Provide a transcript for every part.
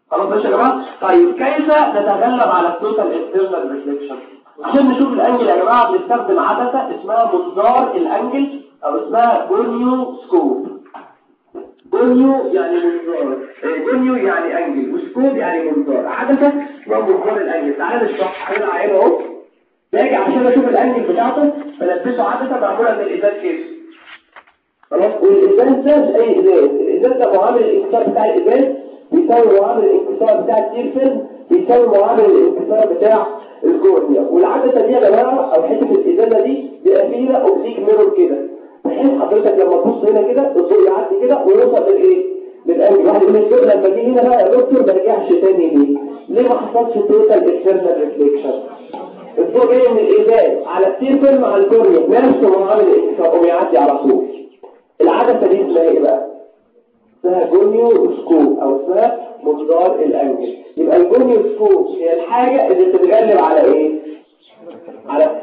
خلاص ماشي يا جماعه طيب كيف نتغلب على التوتال انترنال ريفليكشن عشان نشوف الانجل يا جماعه بنستخدم عدسه اسمها منظار الانجل او اسمها جونيو سكوب جونيو يعني منظار جونيو يعني انجل وسكوب يعني منظار عدسه اسمها منظار الانجل تعالى نشرح انا عينه اهو باجي عشان اشوف الانجل بتاعته بلبسه عدسه معموله من الازاز كيس خلاص والازاز ده مش اي ازاز الازاز ده معامل الانكسار بتاع الازاز بيساوي معامل الانكسار بتاع التيرفل بيساوي معامل الانكسار بتاع الكورنيا والعدسه دي يا جماعه او حته الازازه دي بيبقى فيها اوبليك ميرور كده بحيث حضرتك لما تبص هنا كده الضوء يعدي كده ويوصل للايه للقلب واحد يقول لك لما جه هنا بقى يا دكتور ما رجعش تاني ليه ليه ما حصلش توتال اكسترنال ريفليكشن الضوء جاي من الازاز على التيرفل مع الكورنيا نفسه معامل الانكسار ويعدي على طول العدسه دي اسمها ايه بقى اسمها جونيو سكوب او اسمها منظار الانجل يبقى الجونيو سكوب هي الحاجة اللي بتتغلب على ايه على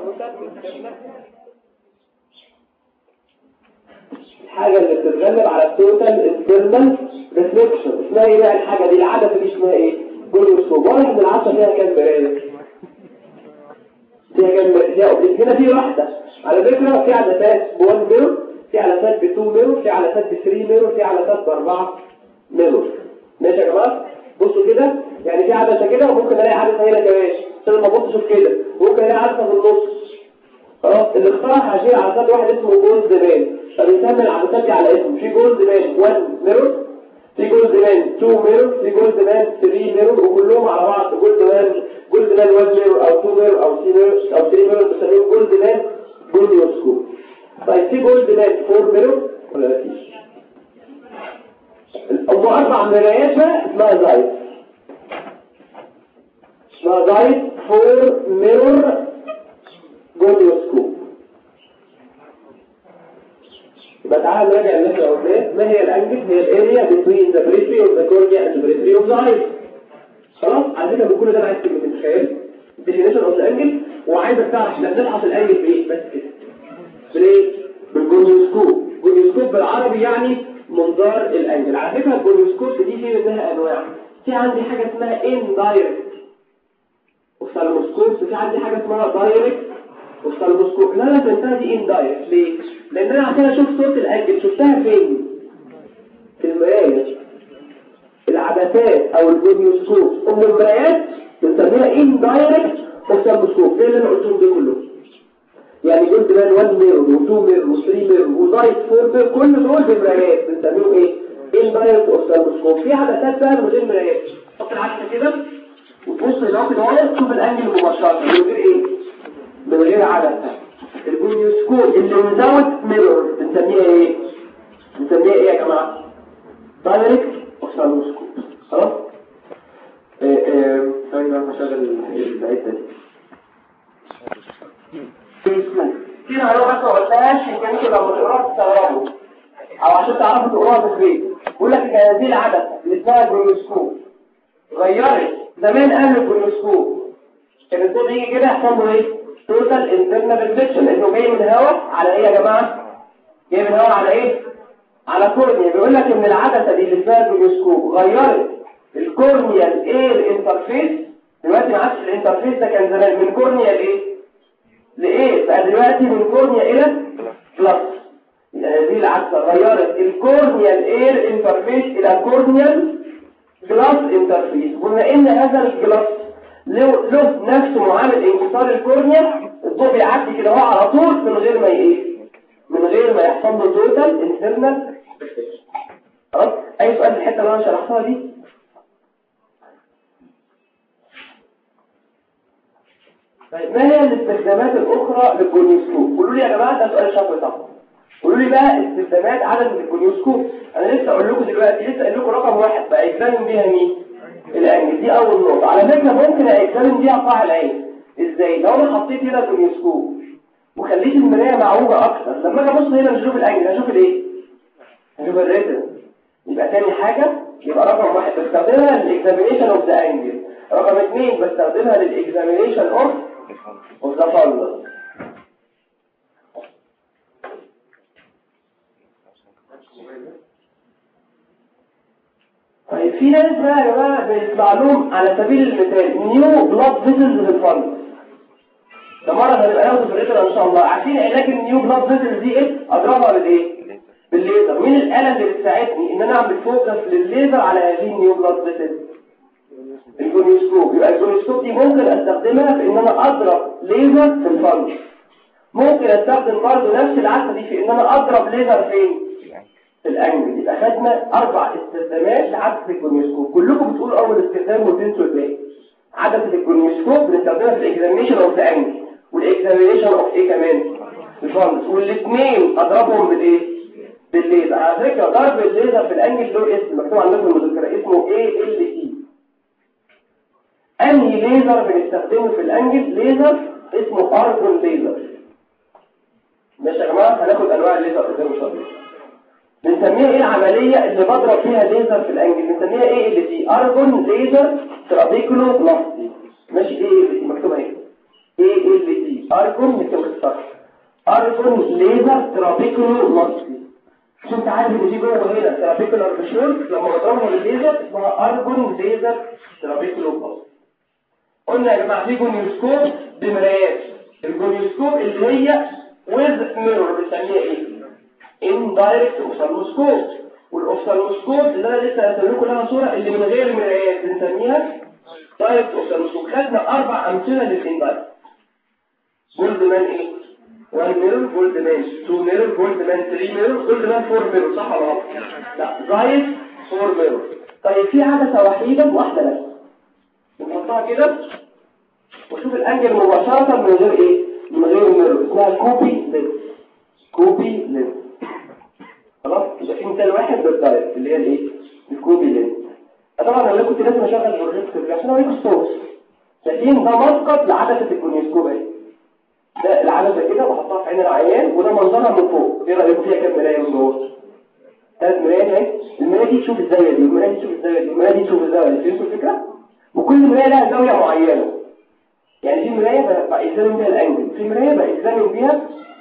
الحاجة اللي بتتغلب على التوتال انترنال ريفليكشن اسمها ايه بقى الحاجة دي العدسة دي اسمها ايه جونيو سكوب واضح ان العدسة فيها كام مراية فيها كام مراية هنا في واحدة على فكرة في عدسات بوان ميرور في عدسات ب 2 ميرور في عدسات ب 3 ميرور في عدسات ب 4 ميرور ماشي يا جماعه بصوا كده يعني في عدسه كده وممكن الاقي عدسه هنا كمان عشان لما ابص اشوف كده ممكن الاقي عدسه في النص خلاص اللي اخترع هشيل عدسات واحد اسمه جولد مان فبيسمي العدسات دي على اسمه في جولد مان 1 ميرور في جولد مان 2 ميرور في جولد مان 3 ميرور وكلهم على بعض جولد مان جولد مان 1 ميرور او 2 ميرور او 3 ميرور او 3 ميرور بنسميهم جولد مان جوليوسكوب طيب في جولد مان 4 ميرور ولا لا فيش أم أربع مرايات بقى اسمها زايد اسمها زايد فور ميرور جوليوسكوب يبقى تعالى نراجع اللي احنا قلناه ما هي الانجل هي الاريا بين ذا بريفري اوف ذا كورنيا اند بريفري اوف ذا ايز خلاص على فكره بكل ده انا عايز كلمه تخيل ديفينيشن اوف الانجل وعايزك تعرف احنا بنبحث الانجل بايه بس كده بالايه بالجوليوسكوب جوليوسكوب بالعربي يعني منظار الانجل على فكره الجوليوسكوب دي في منها انواع في عندي حاجه اسمها ان دايركت اوفثالموسكوب في عندي حاجه اسمها دايركت اوفثالموسكوب لا لا تنساها دي ان دايركت ليه لان انا عشان اشوف صوت الانجل شفتها فين في المرايه العدسات او الجوليوسكوب ام المرايات بنسميها ان دايركت اوفثالموسكوب زي اللي انا قلتهم دول كلهم يعني جولد مان 1 ميرور و2 ميرور و3 ميرور وزايد 4 ميرور كل دول بمرايات بنسميهم ايه اندايركت اوفثالموسكوب في عدسات بقى من غير مرايات حط العدسه كده وتبص لو كده تشوف الانجل مباشره من غير ايه من غير عدسه الجونيوسكوب اللي مزود ميرور بنسميها ايه بنسميها ايه يا جماعه دايركت اوفثالموسكوب خلاص ايه ايه ثانيه بقى اشغل العده دي كده لو بس ما قلتهاش يمكن انتوا لما تقراها تستغربوا او عشان تعرفوا تقراها في البيت يقول لك هذه العدسه اللي اسمها الجلوسكوب غيرت زمان قال الجلوسكوب كان الضوء يجي كده يحصل له ايه توتال انترنال ريفليكشن لانه جاي من هواء على ايه يا جماعه جاي من هواء على ايه على كورنيا بيقول لك ان العدسه دي اللي اسمها الجلوسكوب غيرت الكورنيال اير انترفيس دلوقتي ما عادش الانترفيس ده كان زمان من كورنيا لايه لإيه؟ بقى دلوقتي من كورنيا إلى بلس هذه العدسة غيرت الكورنيال اير انترفيس إلى كورنيال جلاس انترفيس قلنا إن هذا الجلاس له, له نفس معامل انكسار الكورنيا الضوء بيعدي كده هو على طول من غير ما ايه من غير ما يحصل له توتال انترنال خلاص اي سؤال في الحته اللي انا شرحتها دي طيب ما هي الاستخدامات الأخرى للجونيوسكوب؟ قولوا لي يا جماعة ده سؤال شكل صح قولوا لي بقى استخدامات عدد من الجونيوسكوب أنا لسه أقول لكم دلوقتي لسه أقول لكم رقم واحد بقى إجزام بيها مين؟ العين دي أول نقطة على فكرة ممكن أجزام بيها قاع العين إزاي؟ لو أنا حطيت هنا الجونيوسكوب وخليت المراية معوجة أكتر لما أجي أبص هنا مش هشوف العين هشوف الإيه؟ هشوف الريتم يبقى تاني حاجة يبقى رقم واحد بستخدمها للإكزامينيشن أوف ذا أنجل رقم اثنين بستخدمها للإكزامينيشن أوف of the fundus. طيب في ناس بقى يا جماعه بيطلع لهم على سبيل المثال نيو بلاد فيزلز في الفرد ده مرة هنبقى ناخده في الريتنا ان شاء الله عارفين علاج النيو بلاد فيزلز دي ايه اضربها بالايه بالليزر مين الآلة اللي بتساعدني ان انا اعمل فوكس للليزر على هذه النيو بلاد فيزلز الجونيوسكوب يبقى الجونيوسكوب دي ممكن استخدمها في ان انا اضرب ليزر في الفرد ممكن استخدم برضه نفس العدسه دي في ان انا اضرب ليزر فين في الانجل يبقى خدنا اربع استخدامات لعدسه الجونيوسكوب كلكم بتقولوا اول استخدام وتنسوا الباقي عدسه الجونيوسكوب بنستخدمها في الاكزامينشن اوف ذا انجل والاكزامينشن اوف ايه كمان الفرد والاثنين اضربهم بالايه بالليزر على فكره ضرب الليزر في الانجل له اسم مكتوب عندكم في المذكره اسمه ايه ال تي انهي ليزر بنستخدمه في الانجل ليزر اسمه ارجون ليزر ماشي يا جماعه هناخد انواع الليزر قدام ان شاء الله بنسميها ايه العمليه اللي بضرب فيها ليزر في الانجل بنسميها ايه اللي دي ارجون ليزر ترابيكولو بلاستي ماشي ايه اللي دي مكتوبه ايه ايه اللي دي ارجون مكتوب الصح ارجون ليزر ترابيكولو بلاستي عشان انت عارف ان دي جوه هنا ترابيكولار مشهور لما بضربها بالليزر اسمها ارجون ليزر ترابيكولو بلاستي قلنا يا جماعه في جونيوسكوب بمرايات الجونيوسكوب اللي هي ويز ميرور بنسميها ايه indirect اوفثالموسكوب والاوفثالموسكوب اللي انا لسه هسوي لكم لها صوره اللي من غير مرايات بنسميها دايركت اوفثالموسكوب خدنا اربع امثله للاندايركت جولد مان ايه 1 ميرور جولد مان 2 ميرور جولد مان 3 ميرور جولد مان 4 ميرور صح ولا غلط لا زايد 4 ميرور طيب في عدسه وحيده واحده بس نحطها كده وشوف الانجل مباشره من غير ايه من غير ميرور اسمها كوبي لينس كوبي لينس خلاص يبقى في مثال واحد بالدايركت اللي هي الايه الكوبي لينس طبعا انا كنت لازم اشغل بروجيكتور عشان اوريكم الصوت شايفين ده مسقط لعدسه الكونيوسكوب اهي ده العدسه كده بحطها في عين العيان وده منظرها من فوق ايه رايكم فيها كام مرايه من جوه ثلاث مرايات اهي المرايه دي تشوف الزاويه دي والمرايه دي تشوف الزاويه دي والمرايه دي تشوف الزاويه دي فهمتوا الفكره وكل مرايه لها زاويه معينه يعني في مرايه بقيسلم بيها الانجل في مرايه بقيسلم بيها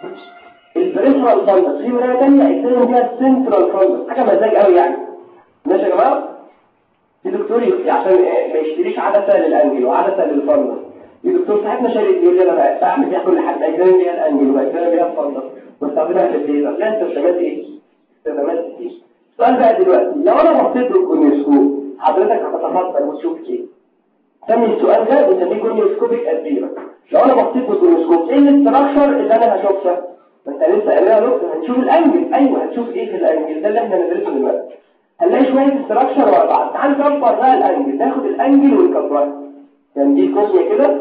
البريفرال فاندس في مرايه ثانيه بقيسلم بيها السنترال فاندس حاجه مزاج قوي يعني ماشي يا جماعه في دكتور عشان ما يشتريش عدسه للانجل وعدسه للفاندس في دكتور ساعتنا شارك يقول لي انا بعمل فيها كل حاجه بقيسلم بيها الانجل وبقيسلم بيها الفاندس واستخدمها في الليزر لا استخدامات ايه استخدامات كتير السؤال بقى دلوقتي لو انا بصيت للكونيوسكوب حضرتك هتتفضل وتشوف ايه سمي السؤال ده بنسميه كونيوسكوبيك ادفيرا لو انا بصيت بالكونيوسكوب ايه الاستراكشر اللي انا هشوفها ما انت لسه قايلها نقطه هنشوف الانجل ايوه هتشوف ايه في الانجل ده اللي احنا ندرسه دلوقتي هنلاقي شويه استراكشر ورا بعض تعال نكبر بقى الانجل ناخد الانجل ونكبرها يعني دي كوزمه كده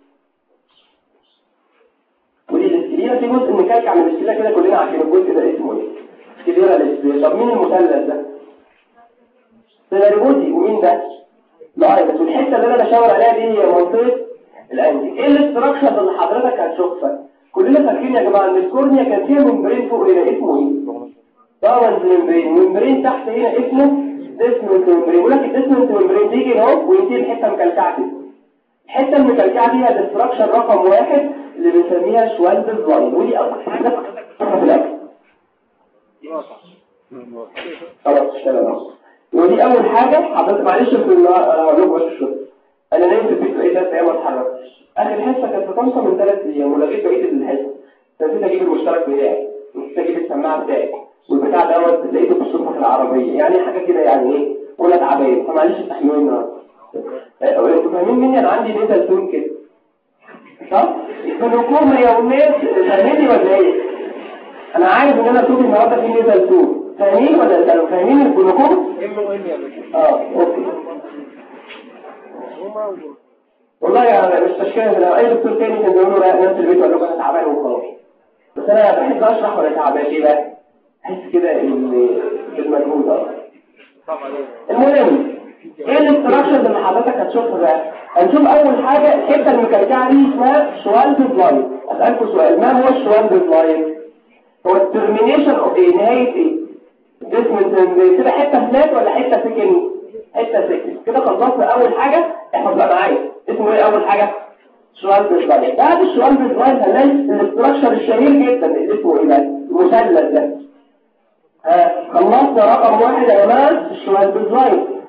ودي الاسكليرا في جزء مكلكع من الاسكليرا كده كلنا عارفين الجزء ده اسمه ايه اسكليرا الاسكليرا طب مين المثلث ده سيلاريبودي ومين ده لا بس الحته اللي انا بشاور عليها دي هي منطقه الانجل ايه الاستراكشر اللي حضرتك هتشوفها كلنا فاكرين يا جماعه ان الكورنيا كان فيها ممبرين فوق هنا اسمه ايه دارنز ممبرين ممبرين تحت هنا اسمه ديسمنت ممبرين يقول لك الديسمنت ممبرين تيجي اهو وينتهي الحته مكلكعه كده الحته المكلكعه دي هي الاستراكشر رقم واحد اللي بنسميها شوالدز لاين ودي اكتر حاجه في الاكل خلاص اشتغل ودي اول حاجة حضرتك معلش في هقول لكم بس الشغل انا نايم في البيت بقيت ثلاث ايام ما اتحركتش اخر حصه كانت في طنطا من ثلاث ايام ولغيت بقيه الحصه نسيت اجيب المشترك بتاعي نسيت اجيب السماعه بتاعي والبتاع دوت لقيته في الصبح في العربيه يعني حاجه كده يعني ايه ولا تعبان فمعلش استحملوني النهارده انتوا فاهمين مني انا عندي نزل تون كده صح؟ الجلوكوما يا ولاد فاهميني ولا ايه؟ انا عارف ان انا صوتي النهارده في نزل تون فاهمين ولا لا فاهمين الجلوكوما؟ اه اوكي والله يعني مش تشكيله لو اي دكتور تاني كان بيقول له نفس البيت ولا انا تعبان وخلاص بس انا بحب اشرح ولا تعبان ليه بقى احس كده ان بالمجهود اه المهم ايه الاستراكشر اللي حضرتك هتشوفها بقى هنشوف اول حاجه الحته المكلكعه دي اسمها شوالد لاين اسالكم سؤال ما هو الشوالد لاين هو الترمينيشن اوف ايه نهايه ايه جسم كده حته فلات ولا حته سكن حته سكن كده خلصنا اول حاجه احفظ بقى معايا اسمه ايه اول حاجه شوالد لاين بعد الشوالد لاين هنلاقي الاستراكشر الشهير جدا اللي اسمه ايه بقى المثلث ده خلصنا رقم واحد يا جماعه الشوالد لاين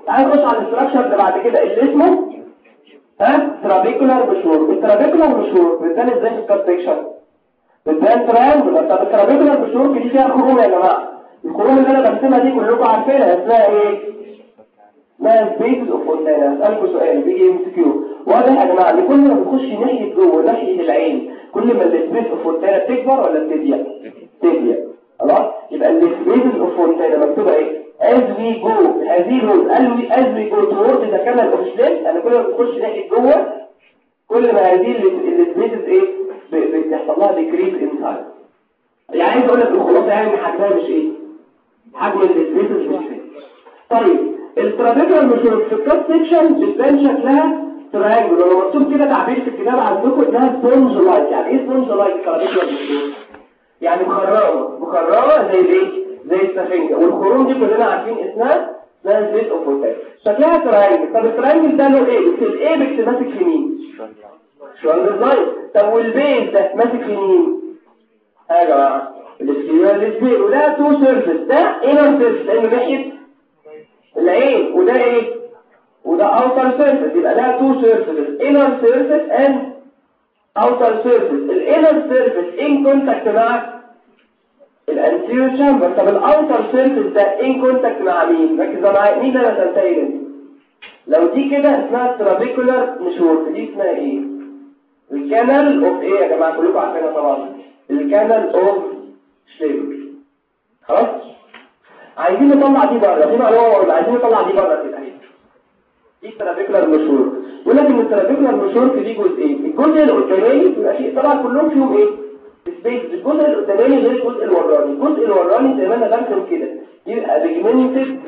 تعال نخش على الاستراكشر اللي بعد كده اللي اسمه ها ترابيكولار مشهور الترابيكولار مشهور بتبان ازاي في الكات سيكشن بتبان ترانجولار طب الترابيكولار مشهور دي فيها خروم يا جماعه الخروم اللي انا برسمها دي كلكم عارفينها اسمها ايه اسمها سبيسز اوف فونتانا اسالكم سؤال بيجي ام سي كيو واضح يا جماعه ان كل ما بتخش ناحيه جوه ناحيه العين كل ما السبيس اوف فونتانا بتكبر ولا بتضيق تضيق خلاص يبقى السبيسز اوف فونتانا مكتوبه ايه as we go هذه الروز as we go towards the canal of Schlimm يعني كل ما بتخش ناحية جوه كل ما هذه السبيسز ايه بيحصل لها decrease in size يعني عايز اقول لك الخلاصه يعني ان حجمها مش ايه حجم السبيسز مش ايه طيب الترابيكولار مش في الكات سيكشن بتبان شكلها تريانجل لو مكتوب كده تعبير في الكتاب عندكم انها سبونج لايك يعني ايه سبونج لايك الترابيكولار مش يعني مخرمه مخرمه زي الايه زي السفنجة والخروم دي كلنا عارفين اسمها اسمها البيت اوف بوتاك شكلها تراينجل طب التراينجل ده له ايه في الايبكس ماسك في مين شوالدر لاين طب والبيز ده ماسك في مين ها يا جماعه الاسكيوال الاسبير وده تو سيرفيس ده انر سيرفيس لانه ناحيه العين وده ايه وده اوتر سيرفيس يبقى ده تو سيرفيس انر سيرفيس اند اوتر سيرفيس الانر سيرفيس ان كونتاكت مع الانتيريور شامبر طب الاوتر سيرفيس ده ان كونتاكت مع مين ركز معايا مين ده انا تنتهي لو دي كده اسمها ترابيكولار مشور دي اسمها ايه الكانال اوف ايه يا جماعه كلكم عارفينها طبعا الكانال اوف شليبر خلاص عايزين نطلع دي بره في معلومه ولا عايزين نطلع دي بره كده دي ترابيكولار مشور يقول لك ان الترابيكولار مشور دي جزئين الجزء القدامي يبقى فيه طبعا كلهم فيهم ايه سبيس الجزء القداماني غير الجزء الوراني الجزء الوراني زي ما انا برسم كده يبقى بيجمنتد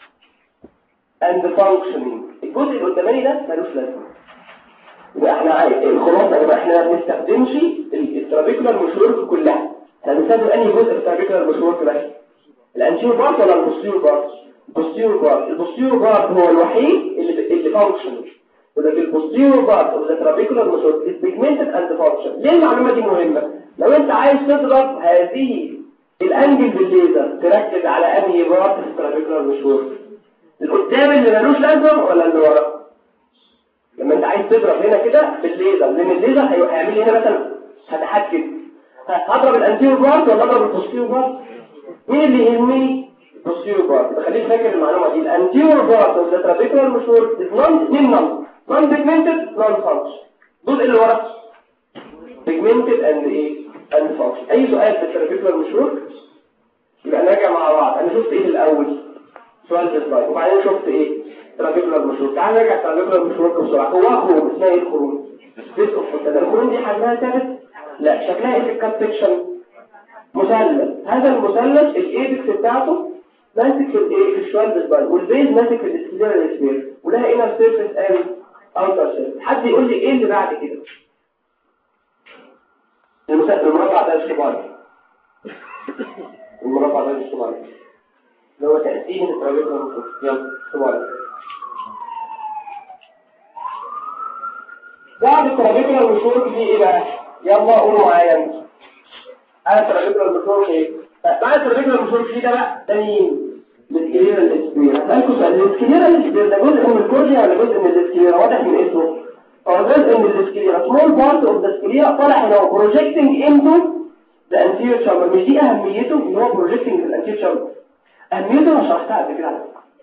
اند فانكشنينج الجزء القداماني ده ملوش لازمه يبقى احنا عايز الخلاصه يبقى احنا ما بنستخدمش الترابيكولار مشهور كلها احنا بنستخدم انهي جزء في الترابيكولار مشهور بس الانتيور بارت ولا البوستيرور بارت البوستيرور بارت البوستيرور بارت هو الوحيد اللي اللي فانكشنينج وده في البوستيرور بارت اوف ذا ترابيكولار مشهور بيجمنتد اند فانكشن ليه المعلومه دي مهمه لو انت عايز تضرب هذه الانجل بالليزر تركز على انهي بارت في الترابيكولار مشهور القدام اللي ملوش لازم ولا اللي ورا لما انت عايز تضرب هنا كده بالليزر لان الليزر هيعمل لي هنا مثلا فتحات كده هضرب الانتيريور بارت ولا اضرب البوستيريور بارت مين اللي يهمني البوستيريور بارت خليك فاكر المعلومه دي الانتيريور بارت اوف ذا ترابيكولار مشهور از نون اثنين نون نون بيجمنتد نون فانكشن دول اللي ورا بيجمنتد اند ايه اند فانكشن اي سؤال في الترابيكولار مشهور يبقى نراجع مع بعض انا شفت ايه في الاول سؤال في السلايد وبعدين شفت ايه ترابيكولار مشهور تعال نرجع ترابيكولار مشهور بسرعه هو خروج اسمها ايه الخروج سبيس اوف الخروج دي حجمها ثابت لا شكلها ايه في الكات سيكشن مثلث هذا المثلث الايبكس بتاعته ماسك في الايه في الشوال سباين والبيز ماسك في الاسكليرال سبير ولها انر سيرفيس اند اوتر سيرفيس حد يقول لي ايه اللي بعد كده المربع ده الشمالي المربع ده الشمالي اللي هو تقسيم الترابيزه يلا الشمالي بعد الترابيزه المشهور دي ايه بقى يلا قولوا معايا انا الترابيزه المشهور ايه بعد الترابيزه المشهور دي ده بقى ده مين الاسكليرا الاسبير هسألكم سؤال الاسكليرا الاسبير ده جزء من الكورجيا ولا جزء من الاسكليرا واضح من اسمه هو جزء من الاسكليرا small part of the sclera طالع هنا projecting into the anterior chamber مش دي اهميته ان هو projecting في الانتيريور chamber اهميته انا شرحتها قبل كده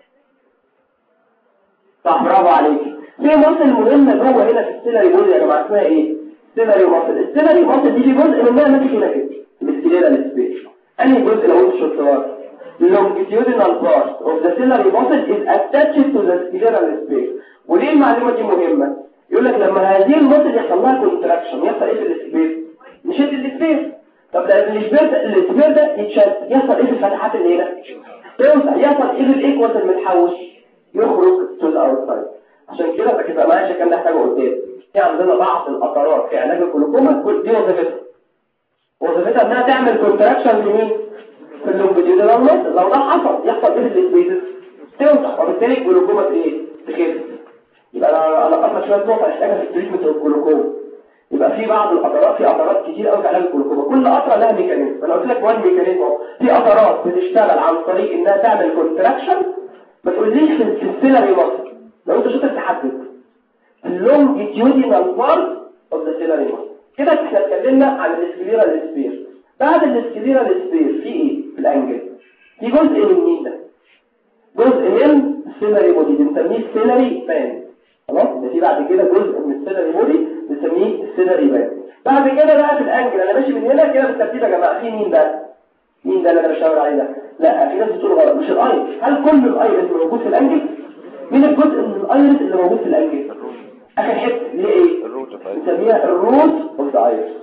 صح برافو عليك في مصل مهمه جوه هنا في السيلري بول يا جماعه اسمها ايه سيلري مصل السيلري مصل دي جزء منها ماسك هنا كده الاسكليرا الاسبير انهي جزء لو انت شفتوها longitudinal part of the ciliary muscle is attached to the scleral space وليه المعلومة دي مهمة؟ يقول لك لما هذه المصل يحصل لها كونتراكشن يحصل ايه في السبيس؟ نشد السبيس طب ده السبيس ده السبيس ده يتشد يحصل ايه في الفتحات اللي هنا؟ توسع يحصل ايه في الايكوس المتحوش؟ يخرج to the outside عشان كده بقى كده معايا كان محتاجه قدام في عندنا بعض القطرات في علاج الجلوكوما دي وظيفتها وظيفتها انها تعمل كونتراكشن لمين؟ في اللونجيتودينال مصل لو ده حصل يحصل ايه في السبيسز توسع وبالتالي الجلوكوما ايه تخف يبقى انا انا قلنا شويه نقطه محتاجه في التريتمنت الجلوكوما يبقى في بعض القطرات في قطرات كتير قوي في علاج الجلوكوما كل قطره لها ميكانيزم انا قلت لك وان ميكانيزم اهو في قطرات بتشتغل عن طريق انها تعمل كونتراكشن ما تقوليش في السيلري مصر لو انت شاطر تحدد اللونجيتيودينال بارت اوف ذا سيلري مصر كده احنا اتكلمنا عن الاسكليرال سبير بعد الاسكليرال سبير في ايه في الانجل في جزء من مين ده جزء من السيلري بودي بنسميه السيلري بان خلاص ده في بعد كده جزء من السيلري بودي بنسميه السيلري بان بعد كده بقى في الانجل انا ماشي من هنا كده بالترتيب يا جماعه في مين بقى مين ده اللي انا بشاور عليه ده لا في ناس بتقول غلط مش الايرس هل كل الايرس موجود في الانجل مين الجزء من الايرس اللي موجود في الانجل اخر حته اللي هي ايه نسميها الروت اوف ذا ايرس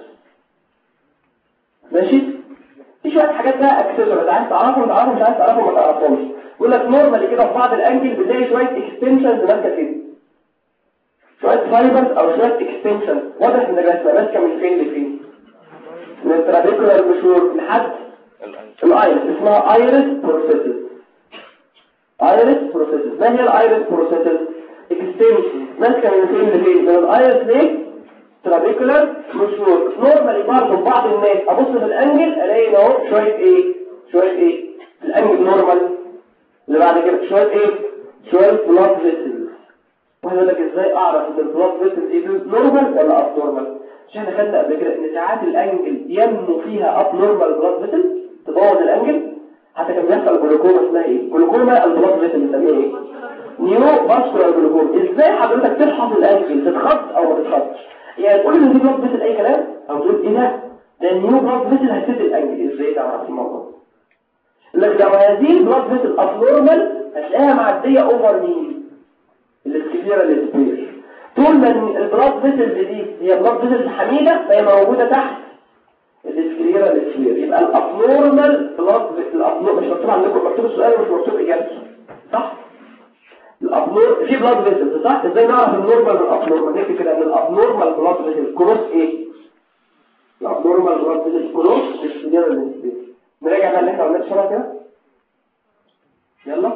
ماشي في شويه حاجات بقى اكسسوارز عايز تعرفهم تعرفهم مش عايز تعرفهم ما تعرفهمش يقول لك نورمالي كده في بعض الانجل بتلاقي شويه اكستنشنز ماسكه كده شويه فايبرز او شويه اكستنشنز واضح ان الرسمه ماسكه من فين لفين من الترابيكولار مشور لحد الايرس اسمها ايرس بروسيسز ايرس بروسيسز ما هي الايرس بروسيسز اكستنشن ماسكه من فين لفين من الايرس ليه ترابيكولار مشور نورمالي برضه بعض الناس ابص في الانجل الاقي اهو شويه ايه شويه ايه الانجل نورمال اللي بعد كده شويه ايه شويه بلاد فيسلز واحد يقول لك ازاي اعرف ان البلاد فيسلز دي نورمال ولا اب نورمال عشان احنا خدنا قبل كده ان ساعات الانجل ينمو فيها اب نورمال بلاد فيسلز تبوظ الانجل حتى كان بيحصل جلوكوما اسمها ايه جلوكوما البلاد فيسلز بنسميها ايه نيو فاسكولار جلوكوما ازاي حضرتك تفحص الانجل تتخط او ما تتخطش يعني تقول ان دي بلاد فيسل اي كلام او تقول ايه ده ده النيو بلاد فيسل هتسد الانجل ازاي تعرف الموضوع لك لو هذه البلاد فيسل ابنورمال هتلاقيها معديه اوفر مين الاسكليرا الاسبير طول ما البلاد فيسل دي هي بلاد فيسل حميده فهي موجوده تحت الاسكليرا الاسبير يبقى الابنورمال بلاد الابنور مش مكتوب عندكم مكتوب السؤال ومش مكتوب اجابته صح الابنور في بلاد فيسل صح ازاي نعرف النورمال من الابنورمال نكتب كده ان الابنورمال بلاد فيسل كروس ايه الابنورمال بلاد فيسل كروس الاسكليرا الاسبير نراجع بقى اللي احنا قلناه بسرعه كده يلا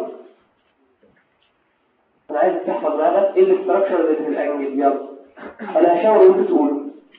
انا عايز تحفظ بقى بس ايه الاستراكشر اللي في الانجل يلا انا هشاور وانت تقول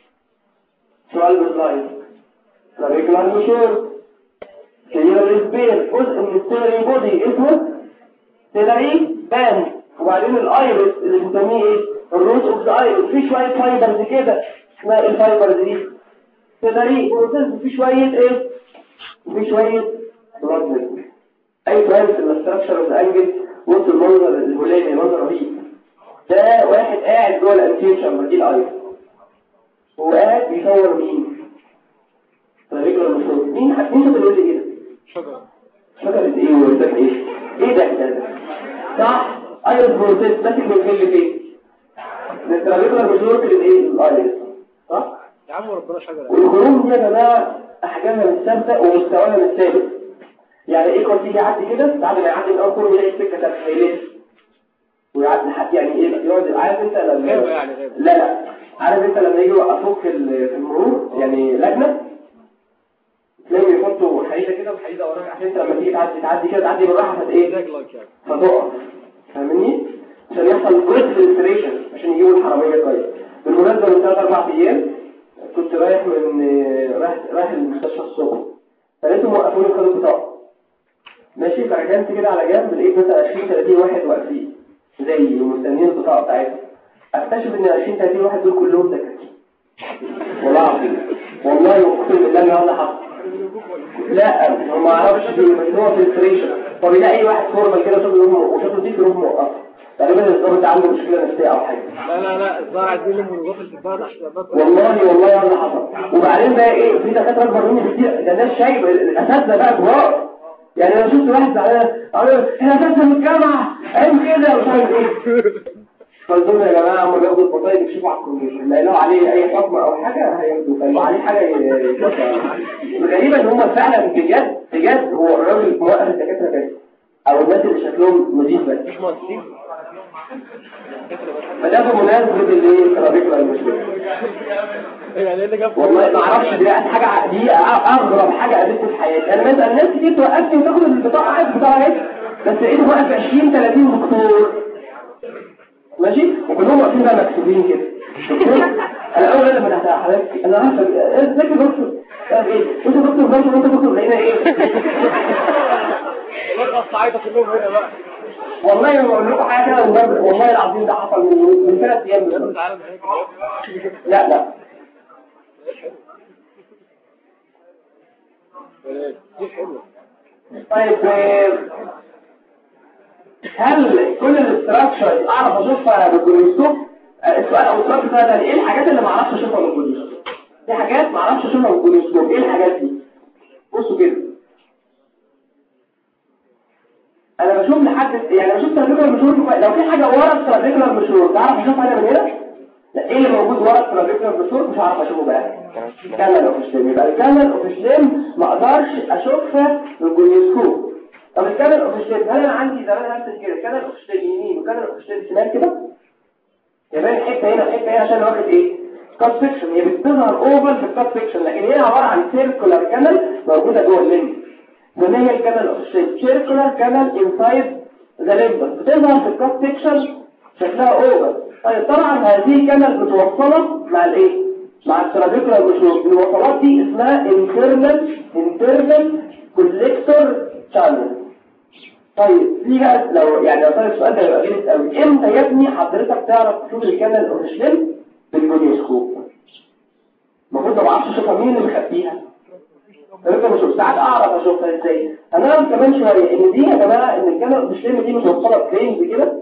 سؤال باللاين ريجولار مشور سيلر سبير جزء من السيلري بودي اسمه سيلري بان وبعدين الايرس اللي بنسميه ايه الروت اوف ذا ايرس في شويه فايبرز كده اسمها ايه الفايبرز دي سيلري بروسيس في شويه ايه وفي شوية بلاد فيسل اي سؤال في الاستراكشر اوف انجل وسط المنظر الهلامي منظر رهيب ده واحد قاعد جوه الانتير شامبر دي الاير هو قاعد بيصور مين رجل المشهور مين مين شاطر يقول لي ايه شجره شجره ايه وده ايه ايه ده ده صح اير بروسيس ماسك من فين لفين الترابيكولار مشهور في الايه الاير صح يا عم ربنا شجره والهروم دي يا جماعه احجامها مش ثابته ومستواها مش ثابت يعني ايه كنت تيجي يعدي كده بعد ما يعدي الاول كله يلاقي السكه ثابته يلف ويعدي لحد يعني ايه يقعد عارف انت لما غيره يعني غيره لا لا عارف انت لما يجي يوقفوك في ال- في المرور يعني لجنه تلاقيهم يحطوا حديده كده وحديده وراك عشان انت لما تيجي تعدي تعدي كده تعدي بالراحه فت ايه زي لايك يعني فتقف فاهمني عشان يحصل جزء فلتريشن عشان يجيبوا الحراميه كويس بالمناسبه من ثلاث اربع ايام كنت رايح من رايح رايح المستشفى الصبح فلقيتهم موقفوني خدوا بطاقه ماشي فرجعت كده على جنب لقيت مثلا 20 30 واحد واقفين زي ومستنيين البطاقه بتاعتهم اكتشف ان 20 30 واحد دول كلهم دكاتره والله العظيم والله اقسم بالله ان هذا حصل لا هو ما اعرفش دي بس هو فلتريشن هو بيلاقي اي واحد فورمال كده شغل يروح وشغله دي يروح موقفه تقريبا الضابط عنده مشكله نفسيه او حاجه لا لا لا الزرع دي لهم الوظيفه في البلد عشان بس والله والله هذا حصل وبعدين بقى ايه في دكاتره اكبر مني بكتير ده ناس شايب الاساتذه بقى كبار يعني انا شفت واحد زعلان قال له احنا اساتذه من الجامعه عيب كده ومش عارف ايه قلت لهم يا جماعه هم بياخدوا البطايق يكشفوا على الكمبيوتر لا لو عليه اي حكم او حاجه هياخدوا فلو عليه حاجه يكشفها الغريبه ان هم فعلا بجد بجد هو الراجل موقف الدكاتره بس او الناس اللي شكلهم نظيف بس مش مهندسين فده بمناسبه الايه الترابيكولا المشكله يعني ايه اللي جاب والله ما اعرفش دي حاجه دي اغرب حاجه قابلتني في حياتي انا بسال ناس كتير توقفني وتاخد البطاقه عايز البطاقه اهي بس لقيته واقف 20 30 دكتور ماشي وكلهم واقفين بقى مكتوبين كده دكتور انا اول لما فتحتها حضرتك انا عارفه ازيك يا دكتور قال ايه انت دكتور برضه انت دكتور لقينا ايه والله الصعايده كلهم هنا بقى والله ما بقول لكم حاجه كده والله- والله العظيم ده حصل من من ثلاث ايام بالظبط. لا لا دي حلوة طيب آه، هل كل الاستراكشر اعرف اشوفها بالجلوسكوب آه، السؤال او السؤال بتاع ده ايه الحاجات اللي ما اعرفش اشوفها بالجلوسكوب في حاجات ما اعرفش اشوفها بالجلوسكوب ايه الحاجات دي بصوا كده انا بشوف لحد يعني بشوف ترابيكولار مشهور لو في حاجه ورا الترابيكولار مشهور تعرف اشوفها انا من هنا لا ايه اللي موجود ورا الترابيكولار مشهور مش عارف اشوفه بقى كامل اوفيشليم يبقى الكامل اوفيشليم ما اقدرش اشوفها بالجلوسكوب طب الكامل اوفيشليم هل انا عندي زمان هرسم كده كامل اوفيشليم يمين وكامل اوفيشليم شمال كده يبقى حته هنا حته هنا عشان واخد ايه كات سيكشن هي بتظهر اوفر في الكات سيكشن لكن هي عباره عن سيركولار كانال موجوده جوه الليمب وما هي الكانال اوفيشليم سيركولار كانال انسايد ذا ليمب بتظهر في الكات سيكشن شكلها اوفر طيب طبعا هذه كانال متوصله مع الايه مع الترابيكولار مشروط الوصلات دي اسمها internal internal collector channel طيب دي بقى لو يعني لو طالب السؤال ده يبقى غلط قوي امتى يا ابني حضرتك تعرف تشوف الكامل اوريجينال بالجونيوسكوب المفروض ما بعرفش اشوفها مين اللي مخبيها لازم اشوف ساعات اعرف اشوفها ازاي هنعرف كمان شويه ان دي يا جماعه ان الكامل اوريجينال دي متوصله بكرينز كده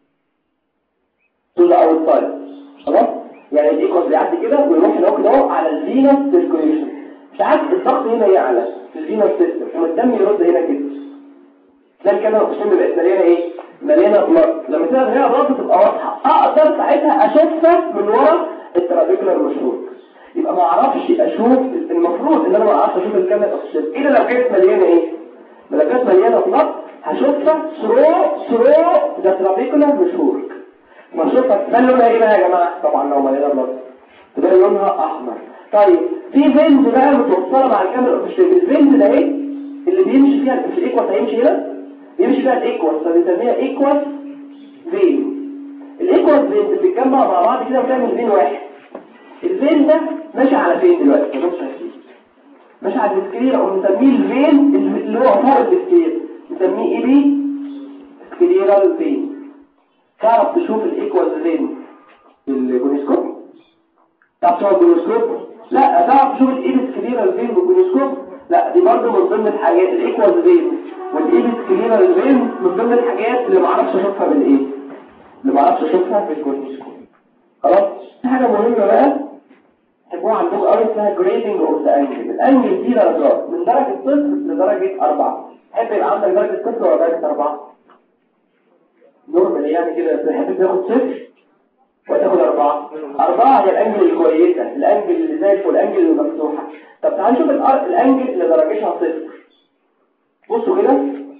تو ذا اوتسايد خلاص يعني الايكوس بيعدي كده ويروح هنا كده اهو على الفينس سيركيوليشن ساعات الضغط هنا يعلى في الفينس سيستم والدم يرد هنا كده تلاقي الكاميرا الاكسجين بقت مليانه ايه مليانه بلاد لما تبقى هنا بلاد تبقى واضحه اقدر ساعتها اشوفها من ورا الترابيكولار مشروط يبقى ما اعرفش اشوف المفروض ان انا ما اعرفش اشوف الكاميرا الاكسجين الا لو كانت مليانه ايه لو كانت مليانه بلاد هشوفها ثرو ثرو ذا ترابيكولار مشروط واشوفها ده لونها ايه بقى يا جماعه طبعا لو مليانه بلاد ده لونها احمر طيب في فينز بقى متوصله مع الكاميرا الاكسجين الفينز ده ايه اللي بيمشي فيها في الايكوس هيمشي هنا بيمشي فيها الايكوس فبنسميها ايكوس فين الايكوس فين بتتجمع مع بعض كده وتعمل فين واحد الفين ده ماشي على فين دلوقتي بص يا سيدي ماشي على السكريرة ونسميه الفين اللي هو فوق السكريرة نسميه ايه بيه سكريرال فين تعرف تشوف الايكوس فين بالجونيسكوب تعرف تشوف الجونيسكوب لا تعرف تشوف الايبس سكريرال فين بالجونيسكوب لا دي برضه من ضمن الحاجات الايكوال فين والايبس كلينر فين من ضمن الحاجات اللي ما اعرفش اشوفها بالايه اللي ما اعرفش اشوفها بالكورنيسكوب خلاص في حاجه مهمه بقى تحبوها عندكم قوي اسمها جريدنج اوف ذا انجل الانجل دي درجات من درجه صفر لدرجه أربعة تحب يبقى عندك درجه صفر ولا درجه أربعة نورمال يعني كده تحب تاخد صفر وتاخد أربعة أربعة هي الأنجل الكويسة الأنجل اللي زي والأنجل اللي مفتوحة طب تعال نشوف الأر- الأنجل اللي درجتها صفر بصوا كده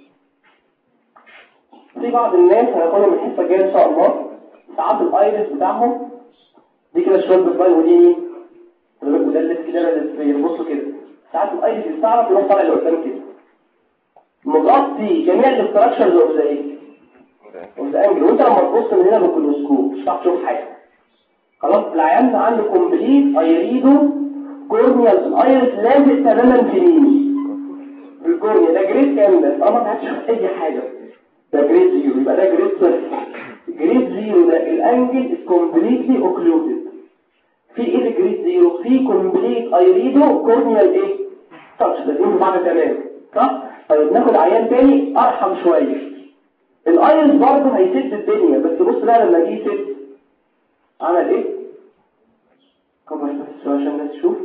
في بعض الناس هناخدهم من الحصة الجاية إن شاء الله ساعات الأيرس بتاعهم دي كده شوية بتبان ودي مين؟ خلي بالك وده اللي كده اللي بصوا كده ساعات الأيرس بيستعرض يروح طالع لقدام كده مغطي جميع الاستراكشرز اوف ذا ايه؟ اوف ذا انجل وانت لما تبص من هنا بالكلوسكوب مش هتعرف تشوف حاجه خلاص العيان ده عنده كومبليت ايريدو كورنيال الايرس لازق تماما في مين الكورنيا ده جريد كام ده طالما ما هتشوف اي حاجه ده جريد زيرو يبقى ده جريد صفر جريد زيرو ده الانجل از كومبليتلي اوكلودد في ايه في جريد زيرو في كومبليت ايريدو كورنيال ايه تاتش ده في بعض تمام صح طيب ناخد عيان تاني ارحم شويه الايرس برضه هيسد الدنيا بس بص بقى لما جه يسد عمل ايه كبر بس شويه عشان الناس تشوف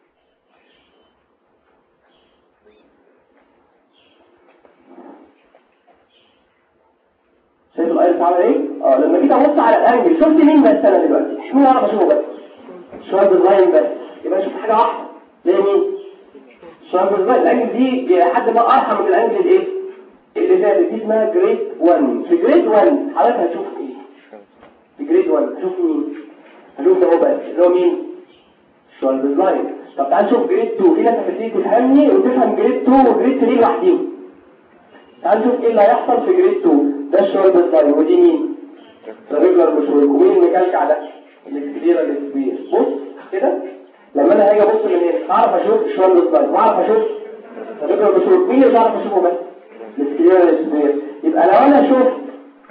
شايف الايرس عمل ايه اه لما جيت ابص على الانجل شفت مين بس انا دلوقتي مش مين انا بشوفه بس شويه باللاين بس يبقى شفت حاجه واحده زي مين شويه باللاين الانجل دي لحد ما ارحم من الانجل الايه اللي فاتت دي اسمها جريد 1 في جريد 1 حضرتك هتشوف ايه في جريد 1 هتشوف مين هتشوف ده هو بس اللي هو مين شويه باللاين طب تعال نشوف جريد 2 في ناس هتبتدي تفهمني وتفهم جريد 2 وجريد 3 لوحديهم تعال نشوف ايه اللي هيحصل في جريد 2 ده الشويه باللاين ودي مين الريجولار مشوي ومين المكلكع ده الكبيره الكبير بص كده لما انا هاجي ابص من هنا هعرف اشوف شويه باللاين واعرف اشوف الريجولار مشوي مين اللي بعرف اشوفه بس الكبيره الكبير يبقى لو انا شفت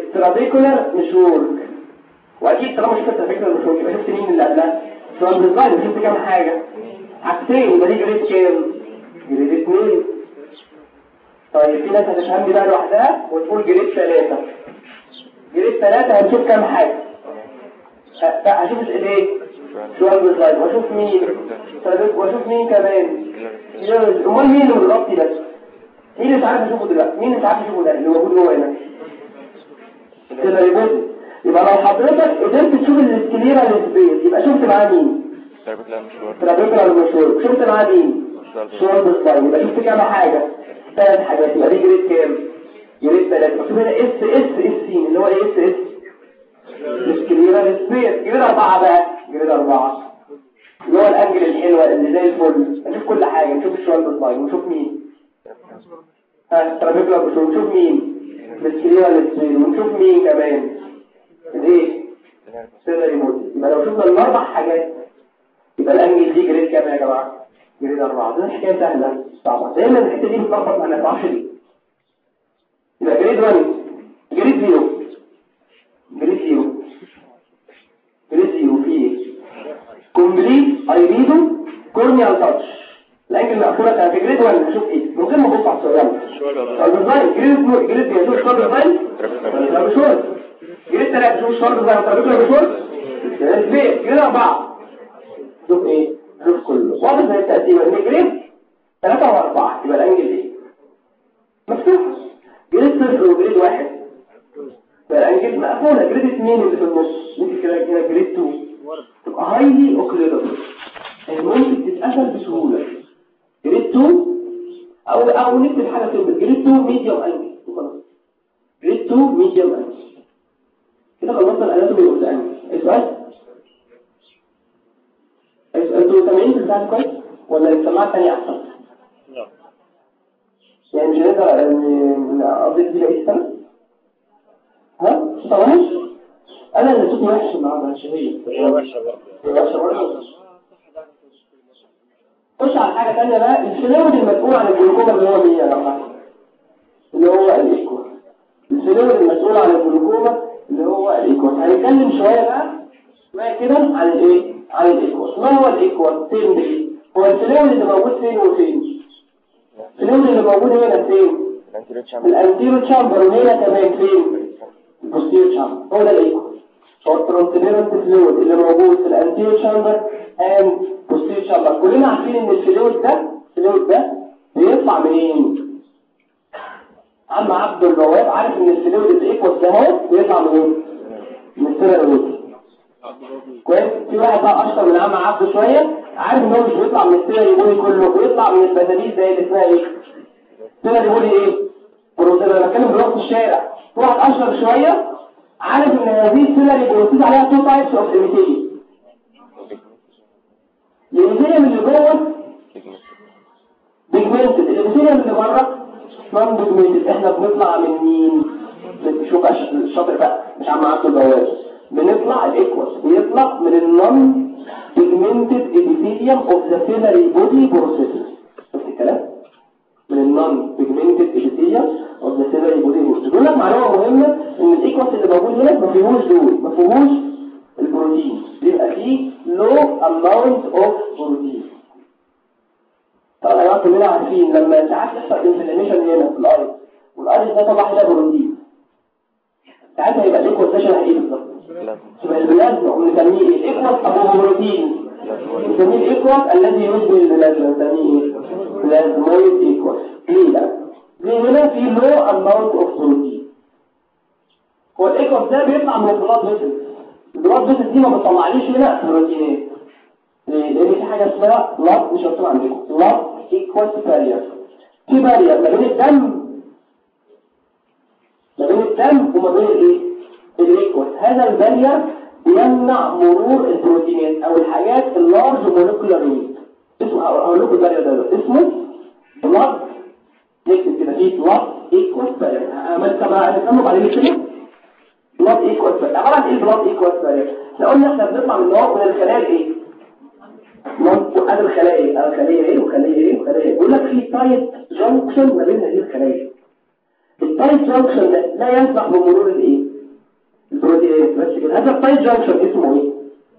ترابيكولار مش ورك واكيد طالما شفت ترابيكولار مش ورك يبقى شفت مين اللي قبلها سؤال بالظاهر شفت كام حاجه حاجتين يبقى دي جريد كام جريد اثنين طيب في ناس هتفهم دي بقى لوحدها وتقول جريد ثلاثة جريد ثلاثة هنشوف كام حاجة ه- لا هشوف الايه سؤال بالظاهر واشوف مين ترابيك- واشوف مين كمان امال مين اللي متغطي بس مين اللي مش عارف اشوفه دلوقتي مين اللي مش عارف اشوفه ده اللي موجود جوه هنا كده يبقى يبقى لو حضرتك قدرت تشوف السكليرا السبيس يبقى شفت معاه مين تربيك مش ورد ترابيكولا المشهور شفت معاه مين شورت سلايد يبقى شفت كام حاجه ثلاث حاجات يبقى دي جريد كام جريد ثلاثة مكتوب هنا اس اس اس سين اللي هو ايه اس اس السكليرا السبيس جريد أربعة بقى جريد أربعة اللي هو الأنجل الحلوة اللي زي الفل نشوف كل حاجة نشوف الشورت سلايد ونشوف مين ها ترابيكولا المشهور ونشوف مين السكليرا السبيس ونشوف مين كمان الايه سيلري مود يبقى لو شفنا الاربع حاجات يبقى الانجل دي جريد كام يا جماعه جريد أربعة دي حكايه سهله طبعا دايما الحته دي بتلخبط ما تعرفش ليه يبقى جريد 1 جريد 0 جريد 0 جريد 0 في ايه كومبليت ايريدو كورنيال تاتش الانجل مقفوله بتاعت جريد 1 هشوف ايه من غير ما ابص على السؤال طب ازاي جريد جريد يا شوف شورت ازاي لا مش شورت جريد 3 شوف شورت ازاي طب مش شورت جريد جريد 4 شوف ايه شوف كله واضح زي التقسيمه ان جريد 3 و4 يبقى الانجل ايه مفتوح جريد 0 وجريد 1 يبقى الانجل مقفوله جريد 2 اللي في النص ممكن كده كده جريد 2 تبقى هايلي اوكليدبل يعني ممكن تتقفل بسهوله جريد 2 او او نكتب حاجه كده جريد 2 ميديوم انجل وخلاص جريد 2 ميديوم انجل كده خلصنا الاناتومي اوف ذا انجل السؤال انتوا سامعين في البتاع كويس ولا السماعه الثانيه احسن يعني مش هنقدر ان اضيف دي بقيه السنه ها صوت وحش انا اللي صوتي وحش النهارده مش هي هي وحشه برضه وحشه برضه خش على حاجه ثانيه بقى الفلويد المسؤول عن الجلوكوما اللي هو مين يا جماعه اللي هو الايكوال الفلويد المسؤول عن الجلوكوما اللي هو الايكوال هنتكلم شويه بقى ما كده عن الايه عن الايكوال ما هو الايكوال فين دي هو الفلويد اللي موجود فين وفين الفلويد اللي موجود هنا فين الانتيريور شامبر الانتيرو تشامبر وهنا كمان فين البوستيرو تشامبر هو ده الايكوال هو الترانسبيرنت فلويد اللي موجود في الانتيرو تشامبر اند بوستيرو تشامبر كلنا عارفين ان الفلويد ده الفلويد ده بيطلع منين عم عبد الجواب عارف ان الفلويد الايكوال ده اهو بيطلع منين من السيرة كويس في واحد بقى اشطر من عم عبده شويه عارف ان هو مش بيطلع من السيرة يقولي كله بيطلع من البداليز زي اللي اسمها ايه السيرة يقولي ايه بروتين انا بتكلم بلغه الشارع في واحد اشطر شويه عارف ان هذه السيرة بروتين عليها تو تايبس اوف ايميتيشن الإيميتيشن اللي جوه بيجمنتد الإيميتيشن اللي بره نون بيجمنتد احنا بنطلع من مين شوف الشاطر بقى مش عم عبد الجواب بنطلع الايكوس بيطلع من النون بيجمنتد epithelium of the ciliary body processes شفت الكلام من النون بيجمنتد epithelium of the ciliary body processes بيقول لك معلومه مهمه ان الايكوس اللي موجود هنا ما فيهوش دول ما فيهوش البروتين بيبقى فيه low amount of protein طبعا يا جماعه كلنا عارفين لما ساعات يحصل انفلاميشن هنا في الايض والايض ده طبعا هنا بروتين ساعتها يبقى الايكوس ده شبه ايه بالظبط شبه البلازما ونسميه ايه الايكوس ابو بروتين نسميه الايكوس الذي يشبه البلازما نسميه ايه بلازمويد ايكوس ليه بقى ليه هنا في لو اماونت اوف بروتين هو الايكوس ده بيطلع من البلاد فيسل البلاد فيسل دي ما بتطلعليش هنا بروتينات ليه؟ لان في حاجه اسمها بلاد مش مكتوب عندكم بلاد ايكوس بارير في بارير ما بين الدم ما بين الدم وما بين الايه الايكوس هذا البارير بيمنع مرور البروتينات او الحاجات اللارج مولكيولار يونت اسمه هقول لكم البارير ده اسمه بلاد نكتب كده فيه بلاد ايكوس بارير عملت بقى هنسمه بعد كده بلاد ايكوس بارير عباره عن ايه البلاد ايكوس بارير احنا قلنا احنا بنطلع من نوع من الخلايا ايه منطق هذا الخلايا ايه الخليه ايه وخليه ايه وخليه ايه بيقول لك في تايت جانكشن ما بين هذه الخلايا التايت جانكشن ده لا يسمح بمرور الايه بس كده هذا التايت جانكشن اسمه ايه